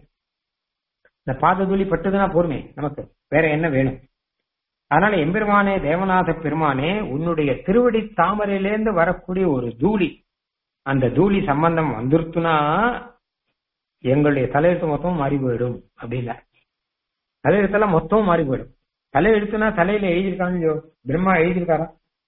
இந்த பாத தூளி பட்டுதுன்னா போருமே நமக்கு வேற என்ன வேணும் அதனால எம்பெருமானே தேவநாத பெருமானே உன்னுடைய திருவடி தாமரையிலேருந்து வரக்கூடிய ஒரு தூளி அந்த தூளி சம்பந்தம் வந்துருத்துனா எங்களுடைய தலையெழுத்து மொத்தமும் மாறி போயிடும் அப்படின்னா தலையெழுத்தெல்லாம் மொத்தமும் மாறி போயிடும் தலையெழுத்துனா தலையில எழுதியிருக்காங்க இல்லையோ பிரம்மா எழுதியிருக்காரா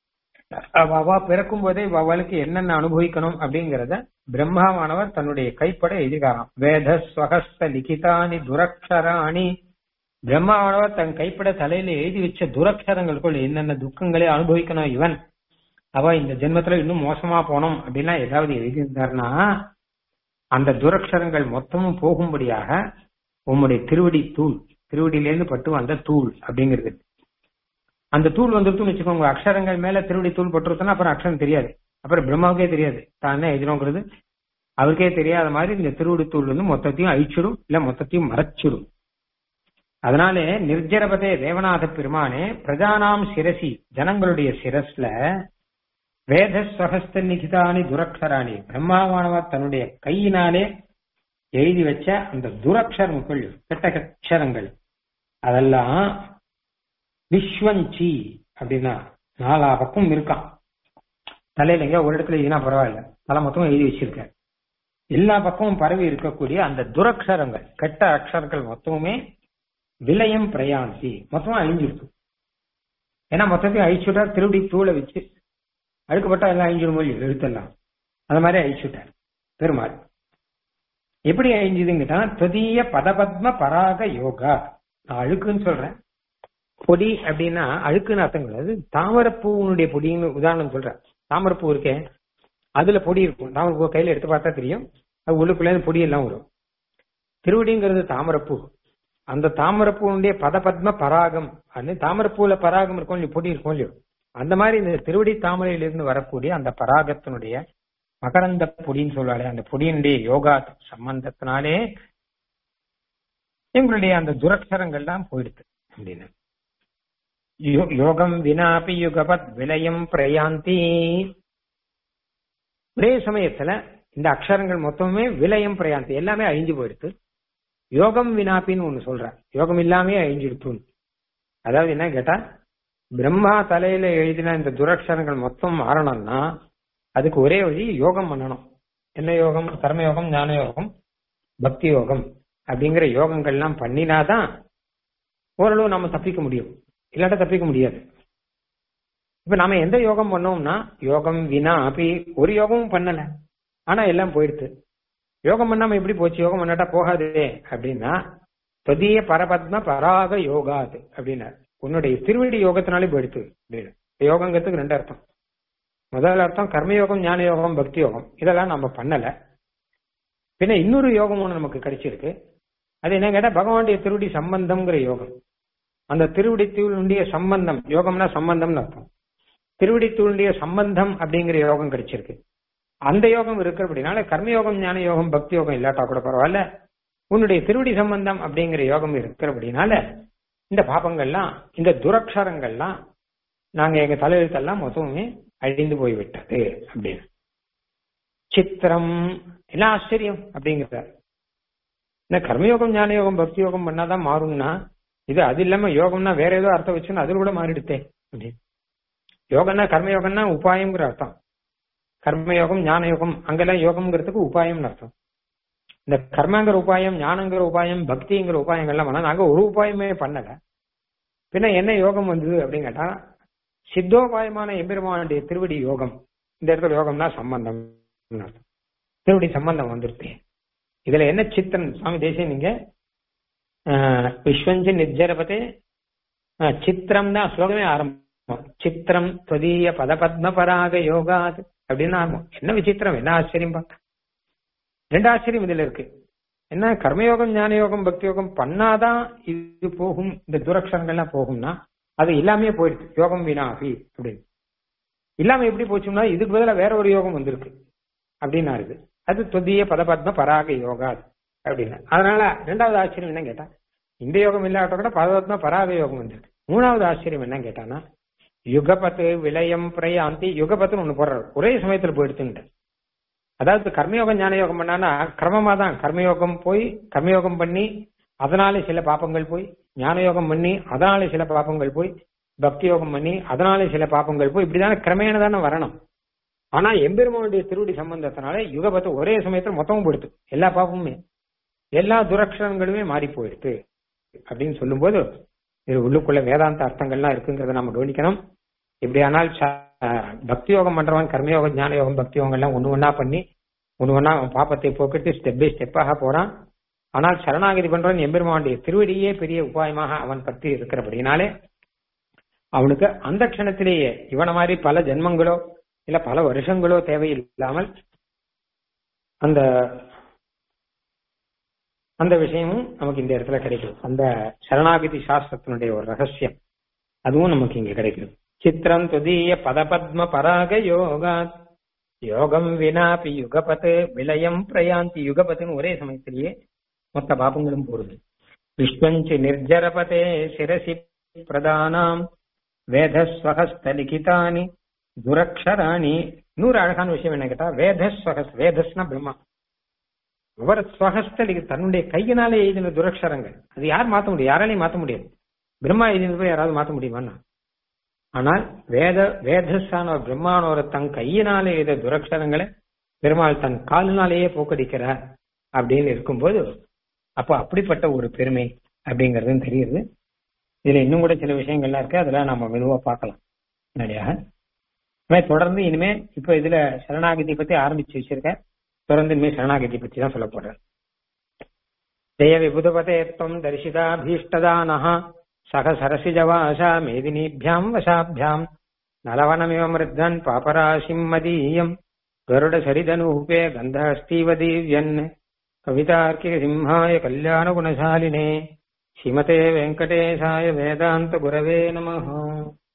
அவ பிறக்கும் போதே அவளுக்கு என்னென்ன அனுபவிக்கணும் அப்படிங்கறத பிரம்மாவானவர் தன்னுடைய கைப்பட எழுதியிருக்காராம் வேத ஸ்வகஸ்த லிகிதானி துரக்ஷராணி பிரம்மாவானவர் தன் கைப்பட தலையில எழுதி வச்ச துரக்ஷரங்களுக்குள் என்னென்ன துக்கங்களை அனுபவிக்கணும் இவன் அவ இந்த ஜென்மத்துல இன்னும் மோசமா போனோம் அப்படின்லாம் ஏதாவது எழுதியிருந்தாருன்னா அந்த துரக்ஷரங்கள் மொத்தமும் போகும்படியாக உம்முடைய திருவடி தூள் திருவடியிலேருந்து பட்டு வந்த தூள் அப்படிங்கிறது அந்த தூள் வந்துருத்துன்னு வச்சுக்கோங்க அக்ஷரங்கள் மேல திருவடி தூள் பட்டுருத்தோன்னா அப்புறம் அக்ஷரம் தெரியாது அப்புறம் பிரம்மாவுக்கே தெரியாது தான் என்ன எழுதினோங்கிறது அவருக்கே தெரியாத மாதிரி இந்த திருவடி தூள் வந்து மொத்தத்தையும் அழிச்சிடும் இல்ல மொத்தத்தையும் மறைச்சிடும் அதனாலே நிர்ஜரபதே தேவநாத பெருமானே பிரஜானாம் சிரசி ஜனங்களுடைய சிரஸ்ல வேத ஸ்வகஸ்த நிகிதானி துரக்ஷராணி பிரம்மாவானவர் தன்னுடைய கையினாலே எழுதி வச்ச அந்த துரக்ஷரங்கள் கெட்ட அக்ஷரங்கள் அதெல்லாம் விஸ்வஞ்சி அப்படின்னா நாலா பக்கம் இருக்கான் தலையில எங்க ஒரு இடத்துல எழுதினா பரவாயில்ல தலை மொத்தமும் எழுதி வச்சிருக்க எல்லா பக்கமும் பரவி இருக்கக்கூடிய அந்த துரக்ஷரங்கள் கெட்ட அக்ஷரங்கள் மொத்தமுமே விலயம் பிரயாந்தி மொத்தமா அழிஞ்சிருக்கு ஏன்னா மொத்தத்தையும் அழிச்சுட்டார் திருடி தூளை வச்சு அழுக்கப்பட்டா எல்லாம் அழிஞ்சிடும் மொழி எழுத்தெல்லாம் அந்த மாதிரி அழிச்சுட்டார் பெருமாள் எப்படி அழிஞ்சதுங்கிட்டா துதிய பதபத்ம பராக யோகா நான் அழுக்குன்னு சொல்றேன் பொடி அப்படின்னா அழுக்குன்னு அர்த்தம் கிடையாது தாமரப்பூனுடைய பொடின்னு உதாரணம் சொல்றேன் தாமரப்பூ இருக்கே அதுல பொடி இருக்கும் தாமரப்பூ கையில எடுத்து பார்த்தா தெரியும் அது உள்ளுக்குள்ள இருந்து பொடி எல்லாம் வரும் திருவடிங்கிறது தாமரப்பூ அந்த தாமரப்பூனுடைய பதபத்ம பராகம் அது தாமரப்பூல பராகம் இருக்கும் இல்லையோ, பொடி இருக்கும் இல்லையோ அந்த மாதிரி இந்த திருவடி தாமரையிலிருந்து வரக்கூடிய அந்த பராகத்தினுடைய மகரந்த பொடின்னு சொல்லுவாளே அந்த பொடியினுடைய யோகா சம்பந்தத்தினாலே எங்களுடைய அந்த துரக்ஷரங்கள்லாம் போயிடுது அப்படின்னு யோ- யோகம் வினாபி யுகபத் விலயம் பிரயாந்தி ஒரே சமயத்துல இந்த அக்ஷரங்கள் மொத்தமே விலயம் பிரயாந்தி எல்லாமே அழிஞ்சு போயிடுது யோகம் வினாப்பின்னு ஒண்ணு சொல்றேன் யோகம் இல்லாமே அழிஞ்சிடுத்துன்னு அதாவது என்ன கேட்டா பிரம்மா தலையில எழுதின இந்த துரக்ஷரங்கள் மொத்தம் மாறணும்னா அதுக்கு ஒரே வழி யோகம் பண்ணணும் என்ன யோகம் கர்ம யோகம் ஞான யோகம் பக்தி யோகம் அப்படிங்கிற யோகங்கள்லாம் பண்ணினாதான் ஓரளவு நம்ம தப்பிக்க முடியும் இல்லாட்ட தப்பிக்க முடியாது இப்ப நாம எந்த யோகம் பண்ணோம்னா யோகம் வினா அப்படி ஒரு யோகமும் பண்ணல ஆனா எல்லாம் போயிடுது யோகம் பண்ணாம எப்படி போச்சு யோகம் பண்ணாட்டா போகாதே அப்படின்னா தொதிய பரபத்ம பராக யோகாது அப்படின்னாரு உன்னுடைய திருவடி யோகத்தினாலே போயிடுது அப்படின்னு யோகங்கிறதுக்கு ரெண்டு அர்த்தம் முதல் அர்த்தம் கர்மயோகம் ஞான யோகம் பக்தி யோகம் இதெல்லாம் நம்ம பண்ணல பின்ன இன்னொரு யோகம் ஒண்ணு நமக்கு கிடைச்சிருக்கு அது என்ன கேட்டா பகவானுடைய திருவடி சம்பந்தம்ங்கிற யோகம் அந்த திருவடி தூளுடைய சம்பந்தம் யோகம்னா சம்பந்தம்னு அர்த்தம் திருவடி தூளுடைய சம்பந்தம் அப்படிங்கிற யோகம் கிடைச்சிருக்கு அந்த யோகம் இருக்கிறபடினால கர்மயோகம் ஞான யோகம் பக்தி யோகம் இல்லாட்டா கூட பரவாயில்ல உன்னுடைய திருவடி சம்பந்தம் அப்படிங்கிற யோகம் இருக்கிறபடினால இந்த பாபங்கள்லாம் இந்த துரக்ஷரங்கள்லாம் நாங்க எங்க தலையெழுத்தெல்லாம் மொத்தமுமே அழிந்து போய்விட்டது அப்படின்னு சித்திரம் என்ன ஆச்சரியம் அப்படிங்கிறார் இந்த கர்மயோகம் ஞான யோகம் பக்தி யோகம் பண்ணாதான் மாறும்னா இது அது இல்லாம யோகம்னா வேற ஏதோ அர்த்தம் வச்சுன்னா அது கூட மாறிடுத்தே அப்படின்னு யோகம்னா கர்மயோகம்னா உபாயம்ங்கிற அர்த்தம் கர்மயோகம் ஞான யோகம் அங்கெல்லாம் யோகம்ங்கிறதுக்கு உபாயம்னு அர்த்தம் இந்த கர்மங்கிற உபாயம் ஞானங்கிற உபாயம் பக்திங்கிற உபாயங்கள்லாம் பண்ணா நாங்க ஒரு உபாயமே பண்ணல பின்ன என்ன யோகம் வந்தது அப்படின்னு கேட்டா சித்தோபாயமான எம்பெருமானுடைய திருவடி யோகம் இந்த இடத்துல யோகம்னா சம்பந்தம் திருவடி சம்பந்தம் வந்துருது இதுல என்ன சித்தன் சுவாமி தேசியம் நீங்க ஆஹ், விஸ்வஞ்ச நிர்ஜரபதே ஆஹ், சித்திரம் தான் ஸ்லோகமே ஆரம்பம் சித்திரம் தொதீய பதபத்ம பராக யோகாத் அப்படின்னு ஆரம்பம் என்ன விசித்திரம் என்ன ஆச்சரியம் பார்க்க ரெண்டு ஆச்சரியம் இதுல இருக்கு என்ன கர்மயோகம் ஞான யோகம் பக்தி யோகம் பண்ணாதான் இது போகும் இந்த துரக்ஷரங்கள்லாம் போகும்னா அது இல்லாமே போயிடுது யோகம் வினாபி அப்படின்னு இல்லாம எப்படி போச்சுன்னா இதுக்கு பதிலா வேற ஒரு யோகம் வந்திருக்கு அப்படின்னா இருக்கு அது தொதிய பதபத்ம பராக யோகா அப்படின்னு அதனால ரெண்டாவது ஆச்சரியம் என்ன கேட்டா இந்த யோகம் இல்லாட்ட கூட பதபத்ம பராக யோகம் வந்திருக்கு மூணாவது ஆச்சரியம் என்ன கேட்டானா யுகபத்து விலயம் பிரயாந்தி யுகபத்துன்னு ஒண்ணு போடுறாரு ஒரே சமயத்துல போயிடுச்சுன்ட்டு அதாவது கர்மயோகம் ஞான யோகம் பண்ணானா கிரமமா தான் கர்மயோகம் போய் கர்மயோகம் பண்ணி அதனால சில பாப்பங்கள் போய் ஞான யோகம் பண்ணி அதனால சில பாப்பங்கள் போய் பக்தி யோகம் பண்ணி அதனால சில பாப்பங்கள் போய் இப்படிதானே கிரமேண தானே வரணும் ஆனா எம்பெருமானுடைய திருவடி சம்பந்தத்தினால யுகபத்து ஒரே சமயத்துல மொத்தமும் போயிடுது எல்லா பாப்பமுமே எல்லா துரக்ஷரங்களுமே மாறி போயிடுது அப்படின்னு சொல்லும்போது இது உள்ளுக்குள்ள வேதாந்த அர்த்தங்கள்லாம் இருக்குங்கிறத நம்ம கவனிக்கணும் இப்படியானால் ச- பக்தி யோகம் பண்றவன் கர்மயோகம் ஞான யோகம் பக்தி யோகம் எல்லாம் ஒண்ணு ஒண்ணா பண்ணி ஒண்ணு ஒண்ணா அவன் பாப்பத்தை போக்கிட்டு ஸ்டெப் பை ஸ்டெப்பாக போறான் ஆனால் சரணாகதி பண்றவன் எம்பெருமானுடைய திருவடியே பெரிய உபாயமாக அவன் பற்றி இருக்கிறபடினாலே அவனுக்கு அந்த க்ஷணத்திலேயே இவன மாதிரி பல ஜென்மங்களோ இல்ல பல வருஷங்களோ தேவையில்லாமல் அந்த அந்த விஷயமும் நமக்கு இந்த இடத்துல கிடைக்கும் அந்த சரணாகதி சாஸ்திரத்தினுடைய ஒரு ரகசியம் அதுவும் நமக்கு இங்க கிடைக்கும் சித்திரம் துதீய பதபத்ம பராக யோகா யோகம் வினாபி யுகபத் விலயம் பிரயாந்தி யுகபத்துன்னு ஒரே சமயத்திலேயே மொத்த பாபங்களும் போறது விஸ்வஞ்சி நிர்ஜரபதே சிரசி பிரதானாம் வேதஸ்வகஸ்தலிகிதானி துரக்ஷராணி நூறு அழகான விஷயம் என்ன கேட்டா வேதஸ்வகஸ் வேதஸ்னா பிரம்மா அவர் ஸ்வகஸ்தலிக்கு தன்னுடைய கையினாலே எழுதின துரக்ஷரங்கள் அது யார் மாத்த முடியும் யாராலையும் மாத்த முடியாது பிரம்மா எழுதினது போய் யாராவது மாத்த முடியுமா ஆனால் வேத வேதஸ்தான பிரம்மானோர தன் கையினாலே எழுத துரக்ஷரங்களை பெருமாள் தன் காலினாலேயே போக்கடிக்கிறார் அப்படின்னு இருக்கும்போது அப்போ அப்படிப்பட்ட ஒரு பெருமை அப்படிங்கறதும் தெரியுது இதுல இன்னும் கூட சில விஷயங்கள்லாம் இருக்கு அதெல்லாம் நம்ம மெதுவா பார்க்கலாம் முன்னாடியாக இனிமே தொடர்ந்து இனிமே இப்ப இதுல சரணாகதி பத்தி ஆரம்பிச்சு வச்சிருக்கேன் தொடர்ந்து இனிமே சரணாகதி பத்தி தான் சொல்ல போறேன் ஜெய விபுதபதே துவம் தரிசிதா பீஷ்டதானஹ सह सरसिजवासा मेदिनीभ्याम् वशाभ्याम् नलवनमिव मृद्धन् पापराशिम् मदीयम् गरुडसरिदनूपे गन्धहस्तीव दीव्यन् कवितार्किकसिंहाय कल्याणगुणशालिने श्रीमते वेङ्कटेशाय वेदान्तगुरवे नमः